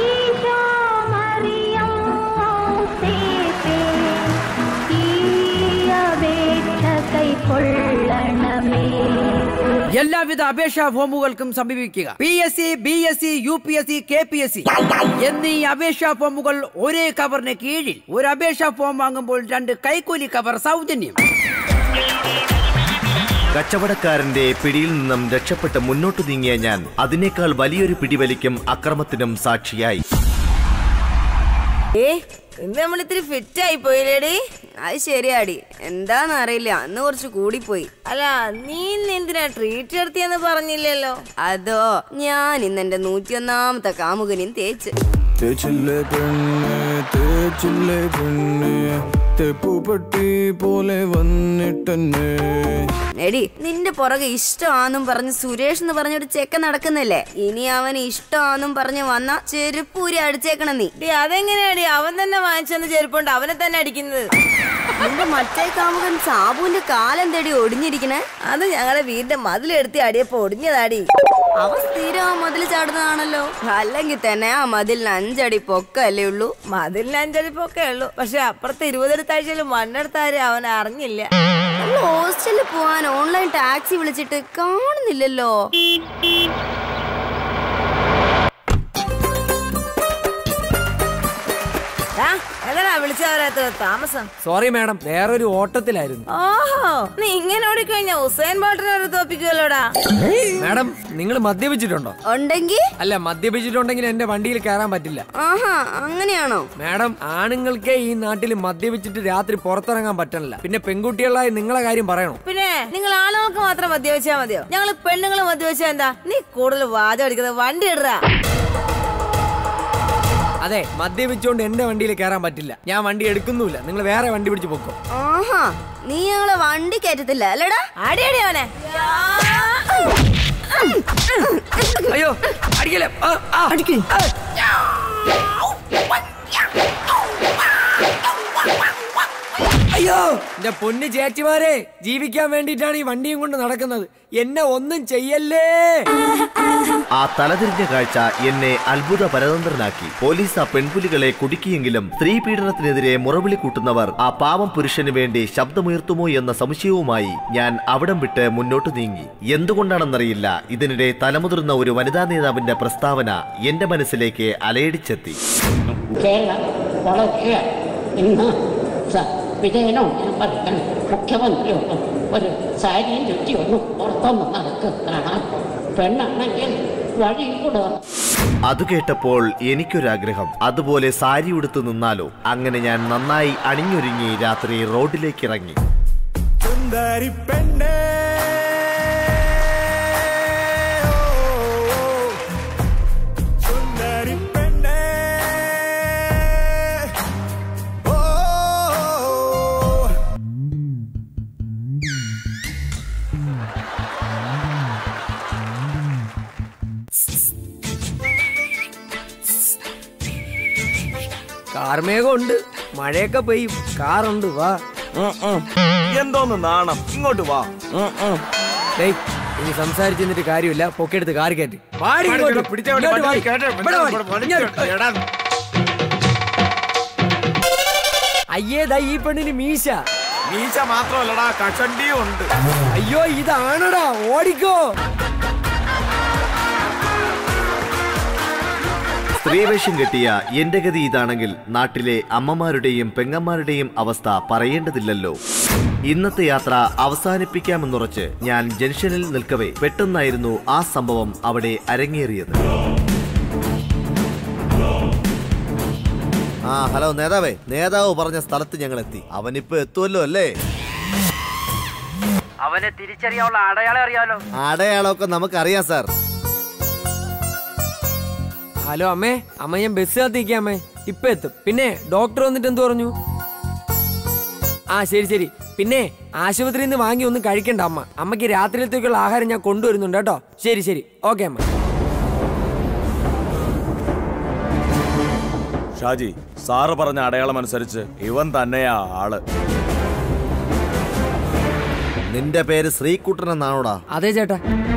എല്ലാവിധ അപേക്ഷാ ഫോമുകൾക്കും സമീപിക്കുക PSC BSC UPSC KPSC എന്നീ അപേക്ഷാ ഫോമുകൾ ഒരേ കവറിന് കീഴിൽ ഒരു അപേക്ഷാ ഫോം വാങ്ങുമ്പോൾ രണ്ട് കൈക്കൂലി കവർ സൗജന്യം കച്ചവടക്കാരന്റെ പിടിയിൽ നിന്നും രക്ഷപ്പെട്ട് മുന്നോട്ട് നീങ്ങിയ ഞാൻ അതിനേക്കാൾ വലിയൊരു പിടിവലിക്കും അക്രമത്തിനും സാക്ഷിയായി ഏ ഇന്ന് നമ്മൾ ഇത്തിരി ഫിറ്റ് ആയി പോയില്ലേടി അത് ശരിയാടി എന്താന്ന് അറിയില്ല അന്ന് കുറച്ച് കൂടിപ്പോയി അല്ല നീ ഇന്ന് എന്തിനാ ട്രീറ്റ് എടുത്തിയെന്ന് പറഞ്ഞില്ലല്ലോ അതോ ഞാൻ ഇന്ന് എന്റെ നൂറ്റിയൊന്നാമത്തെ കാമുകനും തേച്ച് തേച്ചില്ലേ പെണ്ണ് തേച്ചില്ലേ പെണ്ണ് തെപ്പുപെട്ടി പോലെ വന്നിട്ടെന്നെ എടി നിന്റെ പുറകെ ഇഷ്ടമാന്നും പറഞ്ഞ് സുരേഷ് എന്ന് പറഞ്ഞൊരു ചെക്ക നടക്കുന്നില്ലേ ഇനി അവന് ഇഷ്ടമാന്നും പറഞ്ഞ് വന്ന ചെരുപ്പൂരി അടിച്ചേക്കണം നീ ഡി അതെങ്ങനെയാടി അവൻ തന്നെ വാങ്ങിച്ചെന്ന് ചെരുപ്പുണ്ട് അവനെ തന്നെ അടിക്കുന്നത് നിന്റെ മറ്റേ കാമുകൻ സാബുവിന്റെ കാലെന്തടി ഒടിഞ്ഞിരിക്കണേ അത് ഞങ്ങളെ വീടിന്റെ മതിലെടുത്തി അടിയപ്പോ ഒടിഞ്ഞതാടി അവൻ സ്ഥിരം ആ മതിൽ ചാടുന്നതാണല്ലോ അല്ലെങ്കിൽ തന്നെ ആ മതിലിന് അഞ്ചടി പൊക്കല്ലേ ഉള്ളൂ മതിലിന് അഞ്ചടി പൊക്കേ ഉള്ളൂ പക്ഷെ അപ്പുറത്തെ ഇരുപതെടുത്താഴ്ചയിൽ മണ്ണെടുത്താരും അവൻ അറിഞ്ഞില്ല നമ്മൾ ഹോസ്റ്റലിൽ പോവാൻ ഓൺലൈൻ ടാക്സി വിളിച്ചിട്ട് കാണുന്നില്ലല്ലോ എങ്ങനാ വിളിച്ചവരത്ത് താമസം സോറി മാഡം വേറൊരു ഓട്ടത്തിലായിരുന്നു ഓഹോ നീ ഇങ്ങനെ ഓടിക്കഴിഞ്ഞ ഉസൈൻ ബോൾട്ടിനെ ഒരു തോപ്പിക്കുമല്ലോടാ മാഡം നിങ്ങൾ മദ്യപിച്ചിട്ടുണ്ടോ ഉണ്ടെങ്കി അല്ല മദ്യപിച്ചിട്ടുണ്ടെങ്കിൽ എന്റെ വണ്ടിയിൽ കയറാൻ പറ്റില്ല ആഹാ അങ്ങനെയാണോ മാഡം ആണുങ്ങൾക്കേ ഈ നാട്ടിൽ മദ്യപിച്ചിട്ട് രാത്രി പുറത്തിറങ്ങാൻ പറ്റണില്ല പിന്നെ പെൺകുട്ടികളായി നിങ്ങളെ കാര്യം പറയണോ പിന്നെ നിങ്ങൾ ആണുങ്ങൾക്ക് മാത്രം മദ്യവെച്ചാ മതിയോ ഞങ്ങൾ പെണ്ണുങ്ങൾ മദ്യവെച്ചാ എന്താ നീ കൂടുതൽ വാദം അടിക്കുന്നത് വണ്ടി ഇടുക അതെ മദ്യപിച്ചുകൊണ്ട് എന്റെ വണ്ടിയിൽ കയറാൻ പറ്റില്ല ഞാൻ വണ്ടി എടുക്കുന്നുമില്ല നിങ്ങൾ വേറെ വണ്ടി പിടിച്ച് പൊക്കോ ആഹാ നീ ഞങ്ങളെ വണ്ടി കയറ്റത്തില്ല അല്ലടാ അടി അടി അവനെ അയ്യോ അടിക്കല്ലേ അടിക്കേ അയ്യോ എന്റെ പൊന്ന് ചേച്ചിമാരെ ജീവിക്കാൻ വേണ്ടിയിട്ടാണ് ഈ വണ്ടിയും കൊണ്ട് നടക്കുന്നത് എന്നെ ഒന്നും ചെയ്യല്ലേ ആ തലതിരിഞ്ഞ കാഴ്ച എന്നെ അത്ഭുത പരതന്ത്രനാക്കി പോലീസ് ആ പെൺപുലികളെ കുടുക്കിയെങ്കിലും സ്ത്രീ പീഡനത്തിനെതിരെ മുറവിളി കൂട്ടുന്നവർ ആ പാവം പുരുഷന് വേണ്ടി ശബ്ദമുയർത്തുമോ എന്ന സംശയവുമായി ഞാൻ അവിടം വിട്ട് മുന്നോട്ട് നീങ്ങി എന്തുകൊണ്ടാണെന്നറിയില്ല ഇതിനിടെ തലമുതിർന്ന ഒരു വനിതാ നേതാവിന്റെ പ്രസ്താവന എന്റെ മനസ്സിലേക്ക് അലയടിച്ചെത്തി കേരളം വളരെ ഇന്ന് സ- വിജയനോ ഞാൻ പറയണം മുഖ്യമന്ത്രിയൊന്നും ഒരു സാരിയും ചുറ്റിയൊന്നും പുറത്തൊന്നും നടക്കുന്നതാണ് പെണ്ണാണെങ്കിൽ വഴിയിൽ കൂടെ അത് കേട്ടപ്പോൾ എനിക്കൊരാഗ്രഹം അതുപോലെ സാരി ഉടുത്തു നിന്നാലോ അങ്ങനെ ഞാൻ നന്നായി അണിഞ്ഞൊരുങ്ങി രാത്രി റോഡിലേക്ക് ഇറങ്ങി സുന്ദരി പെണ്ണേ സുന്ദരി പെണ്ണേ ഓ കാർമേഘം ഉണ്ട് മഴയൊക്കെ പെയ്യും കാറുണ്ട് വാ എന്തോന്ന് നാണം ഇങ്ങോട്ട് വാ ഡേയ് ഇനി സംസാരിച്ചു നിന്നിട്ട് കാര്യമില്ല പൊക്കെടുത്ത് കാർ കയറ്റി വാടി വാടി, ഇങ്ങോട്ട്. പിടിച്ച വണ്ടി, ഇങ്ങോട്ട് വാടി. വണ്ടി കയറ്റേ, ഇവിടെ വാടി. ഇവിടെ വണ്ടി, ഇങ്ങോട്ട്. എടാ. അയ്യേ ദാ ഈ പെണ്ണിന് മീശ മീശ മാത്രമല്ലടാ കഷണ്ടിയും ഉണ്ട് അയ്യോ ഇതാണടാ ഓടിക്കോ സ്ത്രീവേഷം കെട്ടിയ എന്റെ ഗതി ഇതാണെങ്കിൽ നാട്ടിലെ അമ്മമാരുടെയും പെങ്ങന്മാരുടെയും അവസ്ഥ പറയേണ്ടതില്ലല്ലോ ഇന്നത്തെ യാത്ര അവസാനിപ്പിക്കാമെന്നുറച്ച് ഞാൻ ജംഗ്ഷനിൽ നിൽക്കവേ പെട്ടെന്നായിരുന്നു ആ സംഭവം അവിടെ അരങ്ങേറിയത് ആ ഹലോ നേതാവേ നേതാവ് പറഞ്ഞ സ്ഥലത്ത് ഞങ്ങൾ എത്തി അവനിപ്പോ എത്തുമല്ലോ അല്ലേ അവനെ തിരിച്ചറിയാനുള്ള അടയാളം അറിയാലോ അടയാളമൊക്കെ നമുക്കറിയാം സാർ ഹലോ അമ്മേ അമ്മ ഞാൻ ബസ് കാത്തിരിക്കാം അമ്മേ ഇപ്പൊ എത്തും പിന്നെ ഡോക്ടർ വന്നിട്ട് എന്ത് പറഞ്ഞു ആ ശരി ശരി പിന്നെ ആശുപത്രിയിൽ നിന്ന് വാങ്ങി ഒന്നും കഴിക്കണ്ട അമ്മ അമ്മയ്ക്ക് രാത്രിയിലത്തേക്കുള്ള ആഹാരം ഞാൻ കൊണ്ടുവരുന്നുണ്ട് കേട്ടോ ശരി ശരി ഓക്കെ അമ്മ ഷാജി സാറ് പറഞ്ഞ അടയാളം അനുസരിച്ച് ഇവൻ തന്നെയാ ആള് നിന്റെ പേര് ശ്രീകുട്ടൻ എന്നാണോടാ അതെ ചേട്ടാ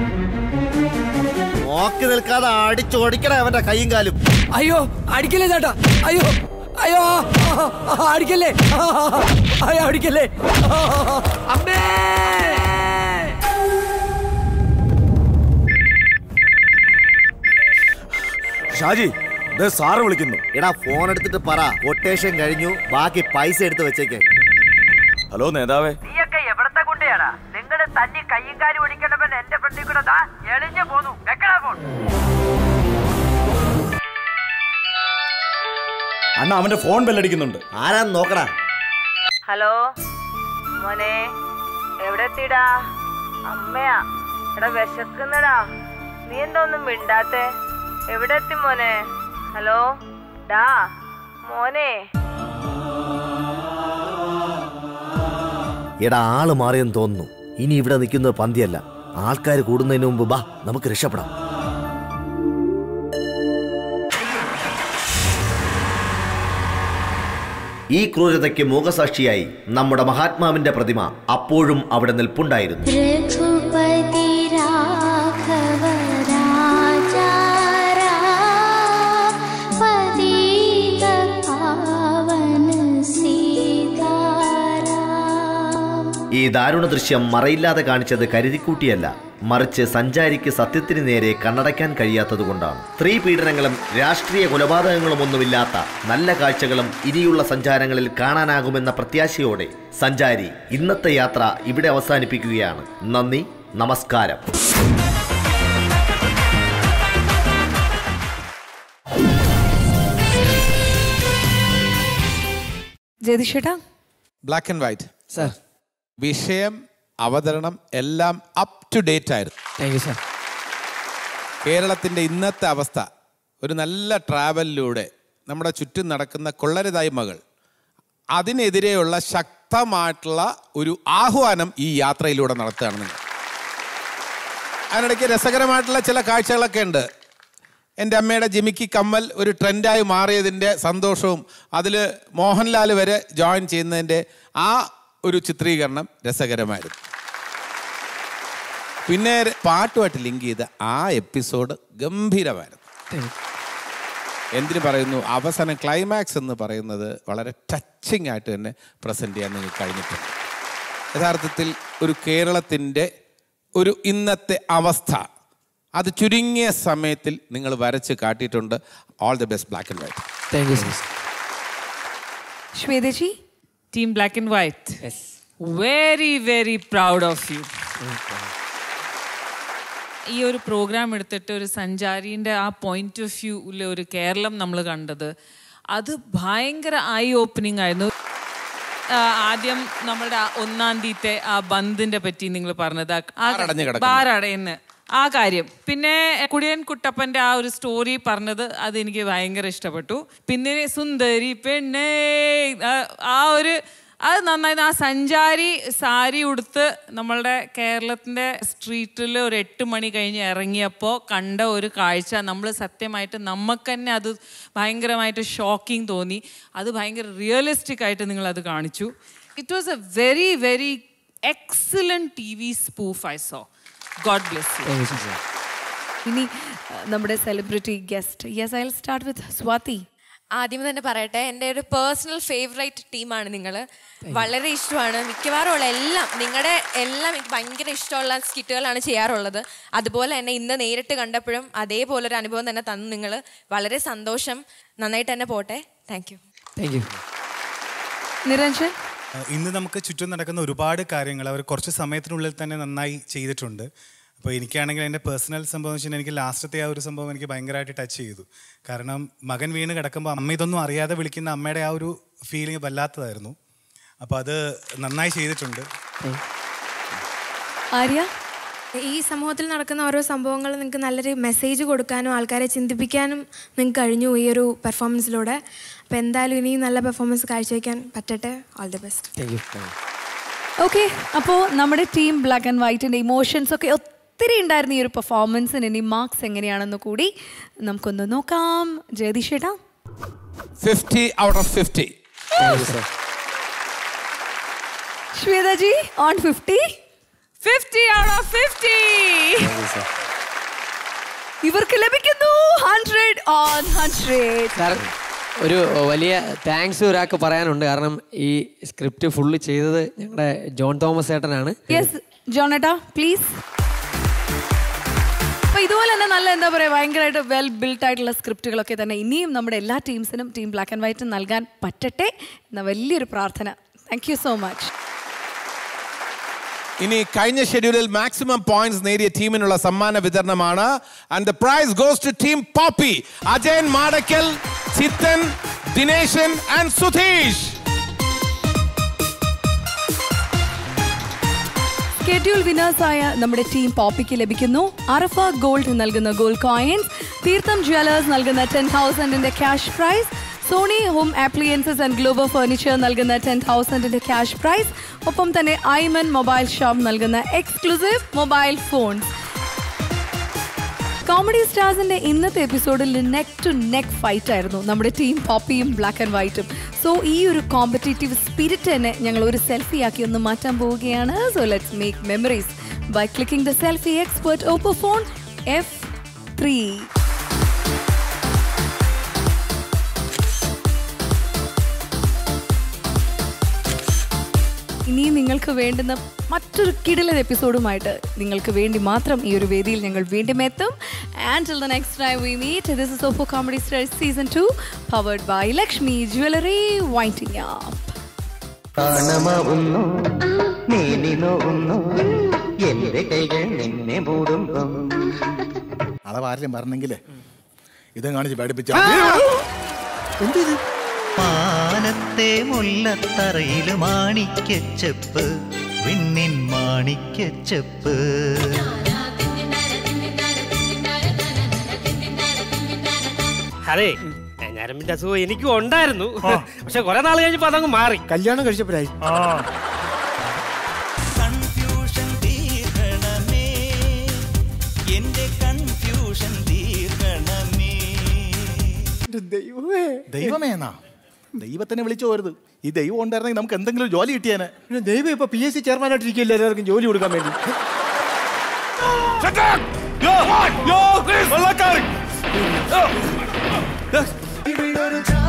നോക്കി നിൽക്കാതെ അടിച്ചോടിക്കണ അവന്റെ കൈയും കാലും അയ്യോ അടിക്കല്ലേ ചേട്ടാ അയ്യോ അയ്യോ ആ, ആ, അടിക്കല്ലേ ആ, അയ്യോ അടിക്കല്ലേ അമ്മേ ഷാജി ദേ സാറ് വിളിക്കുന്നു എടാ ഫോൺ എടുത്തിട്ട് പറ കൊട്ടേഷൻ കഴിഞ്ഞു ബാക്കി പൈസ എടുത്ത് വെച്ചേക്ക് ഹലോ നേതാവേ നീയൊക്കെ എവിടത്തെ കൊണ്ടേടാ നിങ്ങള് തന്നി കയ്യും കാലും ഓടിക്കണ്ടവൻ എന്റെ ഫ്രണ്ടിൽ കൂടെ ദാ എളിഞ്ഞു പോന്നു വെക്കടാ ഫോൺ അണ്ണ അവന്റെ ഫോൺ ബെല്ലടിക്കുന്നുണ്ട് ആരാന്ന് നോക്കടാ ഹലോ മോനെ എവിടെ എത്തിടാ അമ്മയാ എടാ വിശക്കുന്നടാ നീ എന്താ ഒന്നും മിണ്ടാത്തെ എവിടെ എത്തി മോനെ ഹലോ ഡാ മോനെ എടാ ആള് മാറിയെന്ന് തോന്നുന്നു ഇനി ഇവിടെ നിൽക്കുന്നത് പന്തിയല്ല ആൾക്കാർ കൂടുന്നതിന് മുമ്പ് ബാ നമുക്ക് രക്ഷപ്പെടാം ഈ ക്രൂരതയ്ക്ക് മൂകസാക്ഷിയായി നമ്മുടെ മഹാത്മാവിന്റെ പ്രതിമ അപ്പോഴും അവിടെ നിൽപ്പുണ്ടായിരുന്നു रघुपति राघव राजा राम, पतित पावन सीताराम ഈ ദാരുണ ദൃശ്യം മറയില്ലാതെ കാണിച്ചത് കരുതിക്കൂട്ടിയല്ല മറിച്ച് സഞ്ചാരിക്ക് സത്യത്തിന് നേരെ കണ്ണടയ്ക്കാൻ കഴിയാത്തതുകൊണ്ടാണ് സ്ത്രീ പീഡനങ്ങളും രാഷ്ട്രീയ കൊലപാതകങ്ങളും ഒന്നുമില്ലാത്ത നല്ല കാഴ്ചകളും ഇനിയുള്ള സഞ്ചാരങ്ങളിൽ കാണാനാകുമെന്ന പ്രത്യാശയോടെ സഞ്ചാരി ഇന്നത്തെ യാത്ര ഇവിടെ അവസാനിപ്പിക്കുകയാണ് നന്ദി നമസ്കാരം ജയതിഷേട്ടാ ബ്ലാക്ക് ആൻഡ് വൈറ്റ് സർ വിഷയം അവതരണം എല്ലാം അപ് ടു ഡേറ്റ് ആയിരുന്നു താങ്ക് യു സാർ കേരളത്തിൻ്റെ ഇന്നത്തെ അവസ്ഥ ഒരു നല്ല ട്രാവലിലൂടെ നമ്മുടെ ചുറ്റും നടക്കുന്ന കൊള്ളരുതായ്മകൾ അതിനെതിരെയുള്ള ശക്തമായിട്ടുള്ള ഒരു ആഹ്വാനം ഈ യാത്രയിലൂടെ നടത്തുകയാണ് നിങ്ങൾ അതിനിടയ്ക്ക് രസകരമായിട്ടുള്ള ചില കാഴ്ചകളൊക്കെ ഉണ്ട് എൻ്റെ അമ്മയുടെ ജിമിക്കി കമ്മൽ ഒരു ട്രെൻഡായി മാറിയതിൻ്റെ സന്തോഷവും അതിൽ മോഹൻലാൽ വരെ ജോയിൻ ചെയ്യുന്നതിൻ്റെ ആ ഒരു ചിത്രീകരണം രസകരമായിരുന്നു പിന്നെ പാട്ടുമായിട്ട് ലിങ്ക് ചെയ്ത ആ എപ്പിസോഡ് ഗംഭീരമായിരുന്നു എന്തിനു പറയുന്നു അവസാനം ക്ലൈമാക്സ് എന്ന് പറയുന്നത് വളരെ ടച്ചിങ് ആയിട്ട് തന്നെ പ്രസൻറ്റ് ചെയ്യാൻ നിങ്ങൾക്ക് കഴിഞ്ഞിട്ടുണ്ട് യഥാർത്ഥത്തിൽ ഒരു കേരളത്തിൻ്റെ ഒരു ഇന്നത്തെ അവസ്ഥ അത് ചുരുങ്ങിയ സമയത്തിൽ നിങ്ങൾ വരച്ച് കാട്ടിയിട്ടുണ്ട് all the best black and white thank you sir Shwetha ji team black and white very very proud of you ഈ ഒരു പ്രോഗ്രാം എടുത്തിട്ട് ഒരു സഞ്ചാരിൻ്റെ ആ പോയിന്റ് ഓഫ് വ്യൂവിൽ ഒരു കേരളം നമ്മൾ കണ്ടത് അത് ഭയങ്കര ഐ ഓപ്പണിംഗ് ആയിരുന്നു ആ, ആദ്യം നമ്മളുടെ ആ ഒന്നാം തീയത്തെ ആ ബന്ദിന്റെ പറ്റി നിങ്ങൾ പറഞ്ഞത് ബാറടഞ്ഞ് കിടക്കുന്നു. ബാറടയുന്ന ആ കാര്യം പിന്നെ കുടിയൻ കുട്ടപ്പന്റെ ആ ഒരു സ്റ്റോറി പറഞ്ഞത് അത് എനിക്ക് ഭയങ്കര ഇഷ്ടപ്പെട്ടു പിന്നെ സുന്ദരി പെണ്ണേ ആ- ആ ഒരു അത് നന്നായി ആ സഞ്ചാരി സാരി ഉടുത്ത് നമ്മളുടെ കേരളത്തിൻ്റെ സ്ട്രീറ്റിൽ ഒരു എട്ട് മണി കഴിഞ്ഞ് ഇറങ്ങിയപ്പോൾ കണ്ട ഒരു കാഴ്ച നമ്മൾ സത്യമായിട്ട് നമുക്ക് തന്നെ അത് ഭയങ്കരമായിട്ട് ഷോക്കിംഗ് തോന്നി അത് ഭയങ്കര റിയലിസ്റ്റിക് ആയിട്ട് നിങ്ങൾ അത് കാണിച്ചു it was a very very excellent TV spoof I so God bless you ഇനി അഹ്, നമ്മുടെ celebrity guest yes I start with Swathi ആദ്യം തന്നെ പറയട്ടെ എൻ്റെ ഒരു പേഴ്സണൽ ഫേവറേറ്റ് ടീമാണ് നിങ്ങൾ വളരെ ഇഷ്ടമാണ് മിക്കവാറും ഉള്ള എല്ലാം നിങ്ങളുടെ എല്ലാം എനിക്ക് ഭയങ്കര ഇഷ്ടമുള്ള സ്കിറ്റുകളാണ് ചെയ്യാറുള്ളത് അതുപോലെ തന്നെ ഇന്ന് നേരിട്ട് കണ്ടപ്പോഴും അതേപോലെ ഒരു അനുഭവം തന്നെ തന്നു നിങ്ങൾ വളരെ സന്തോഷം നന്നായിട്ട് തന്നെ പോട്ടെ thank you thank you Niranjan ആ, ഇന്ന് നമുക്ക് ചുറ്റും നടക്കുന്ന ഒരുപാട് കാര്യങ്ങൾ അവർ കുറച്ച് സമയത്തിനുള്ളിൽ തന്നെ നന്നായി ചെയ്തിട്ടുണ്ട് അപ്പോൾ എനിക്കാണെങ്കിൽ എൻ്റെ പേഴ്സണൽ സംഭവം എന്ന് വെച്ചാൽ എനിക്ക് ലാസ്റ്റത്തെ ആ ഒരു സംഭവം എനിക്ക് ഭയങ്കരമായിട്ട് ടച്ച് ചെയ്തു കാരണം മകൻ വീണ് കിടക്കുമ്പോൾ അമ്മ ഇതൊന്നും അറിയാതെ വിളിക്കുന്ന അമ്മയുടെ ആ ഒരു ഫീലിംഗ് വല്ലാത്തതായിരുന്നു അപ്പോൾ അത് നന്നായി ചെയ്തിട്ടുണ്ട് ആര്യ ഈ സമൂഹത്തിൽ നടക്കുന്ന ഓരോ സംഭവങ്ങൾ നിങ്ങൾക്ക് നല്ലൊരു മെസ്സേജ് കൊടുക്കാനും ആൾക്കാരെ ചിന്തിപ്പിക്കാനും നിങ്ങൾക്ക് കഴിഞ്ഞു ഈ ഒരു പെർഫോമൻസിലൂടെ അപ്പോൾ എന്തായാലും ഇനിയും നല്ല പെർഫോമൻസ് കാഴ്ചവെക്കാൻ പറ്റട്ടെ all the best thank you okay അപ്പോൾ നമ്മുടെ ടീം ബ്ലാക്ക് ആൻഡ് വൈറ്റിൻ്റെ ഇമോഷൻസ് ഒക്കെ ഒത്തിരി ഉണ്ടായിരുന്ന ഈ ഒരു പെർഫോമൻസിന് ഇനി മാർക്സ് എങ്ങനെയാണെന്ന് കൂടി നമുക്കൊന്ന് നോക്കാം ജഗദീഷ് ചേട്ടാ fifty out of fifty Shwetha ji on fifty fifty out of fifty ഇവർക്ക് ലഭിക്കുന്നു ഹൺഡ്രഡ് ഓൺ ഹൺഡ്രഡ് സാർ ഒരു വലിയ താങ്ക്സ് ഒരാൾക്ക് പറയാനുണ്ട് കാരണം ഈ സ്ക്രിപ്റ്റ് ഫുള്ള് ചെയ്തത് ഞങ്ങളുടെ ജോൺ തോമസ് ഏട്ടനാണ് യെസ് ജോണേട്ടാ പ്ലീസ് അപ്പൊ ഇതുപോലെ തന്നെ നല്ല എന്താ പറയുക ഭയങ്കരമായിട്ട് വെൽ ബിൽട്ട് ആയിട്ടുള്ള സ്ക്രിപ്റ്റുകളൊക്കെ തന്നെ ഇനിയും നമ്മുടെ എല്ലാ ടീംസിനും ടീം ബ്ലാക്ക് ആൻഡ് വൈറ്റും നൽകാൻ പറ്റട്ടെ എന്ന വലിയൊരു പ്രാർത്ഥന താങ്ക് യു സോ മച്ച് ഇനി കഴിഞ്ഞ ഷെഡ്യൂളിൽ മാക്സിമം പോയിന്റ്സ് നേടിയ ടീമിനുള്ള സമ്മാന വിതരണമാണ് and the prize goes to team Poppy Ajayan Madakkal Chithan Dineshan and Sudheesh schedule വിനേഴ്സായ നമ്മുടെ ടീം പോപ്പിക്ക് ലഭിക്കുന്നു അറഫ ഗോൾഡ് നൽകുന്ന ഗോൾഡ് കോയിൻസ് തീർത്ഥം ജ്വല്ലേഴ്സ് നൽകുന്ന ടെൻ തൗസൻഡിന്റെ cash prize Sony home appliances and global furniture നൽകുന്ന ടെൻ തൗസൻഡിന്റെ ക്യാഷ് പ്രൈസ് ഒപ്പം തന്നെ ഐമൻ മൊബൈൽ ഷോപ്പ് നൽകുന്ന എക്സ്ക്ലൂസീവ് മൊബൈൽ ഫോൺസ് കോമഡി സ്റ്റാർസിന്റെ ഇന്നത്തെ എപ്പിസോഡിൽ നെക്ക് ടു നെക്ക് ഫൈറ്റ് ആയിരുന്നു നമ്മുടെ ടീം പോപ്പിയും ബ്ലാക്ക് ആൻഡ് വൈറ്റും സോ ഈ ഒരു കോമ്പറ്റേറ്റീവ് സ്പിരിറ്റ് തന്നെ ഞങ്ങൾ ഒരു സെൽഫി ആക്കി ഒന്ന് മാറ്റാൻ പോവുകയാണ് so let's make memories by clicking the selfie expert Oppo phone F three ഇനി നിങ്ങൾക്ക് വേണ്ടുന്ന മറ്റൊരു കിടിലൻ എപ്പിസോഡുമായിട്ട് നിങ്ങൾക്ക് വേണ്ടി മാത്രം ഈ ഒരു വേദിയിൽ ഞങ്ങൾ വീണ്ടും എത്തും and the next time we meet this is Oppo comedy stars season two powered by Lakshmi jewellery winding up പ്രാണമാവുന്നു നീനി നോവുന്നു എന്റെ കൈകൾ നിന്നെ മൂടുമ്പം അഥവാ ആരെങ്കിലും പറഞ്ഞെങ്കിലേ ഇതും കാണിച്ച് പേടിപ്പിച്ച മാനത്തെ മുല്ലത്തറയില് മാണിക്കച്ചെപ്പ് വിണ്ണിൻ മാണിക്കച്ചെപ്പ് അതെ ഞരമ്പിന്റെ അസുഖം എനിക്കും ഉണ്ടായിരുന്നു പക്ഷെ കുറെ നാൾ കഴിഞ്ഞപ്പോ അതങ്ങ് മാറി കല്യാണം കഴിച്ചപ്പോഴായി കൺഫ്യൂഷൻ തീർക്കണമേ എന്റെ കൺഫ്യൂഷൻ തീർക്കണമേ ദൈവമേ ദൈവമേ എന്നാ ദൈവത്തിനെ വിളിച്ചു പോരുത് ഈ ദൈവം ഉണ്ടായിരുന്നെങ്കിൽ നമുക്ക് എന്തെങ്കിലും ഒരു ജോലി കിട്ടിയാനെ ദൈവം ഇപ്പൊ പി എസ് സി ചെയർമാനായിട്ടിരിക്കില്ല എല്ലാവർക്കും ജോലി കൊടുക്കാൻ വേണ്ടി ഇവിടൊരു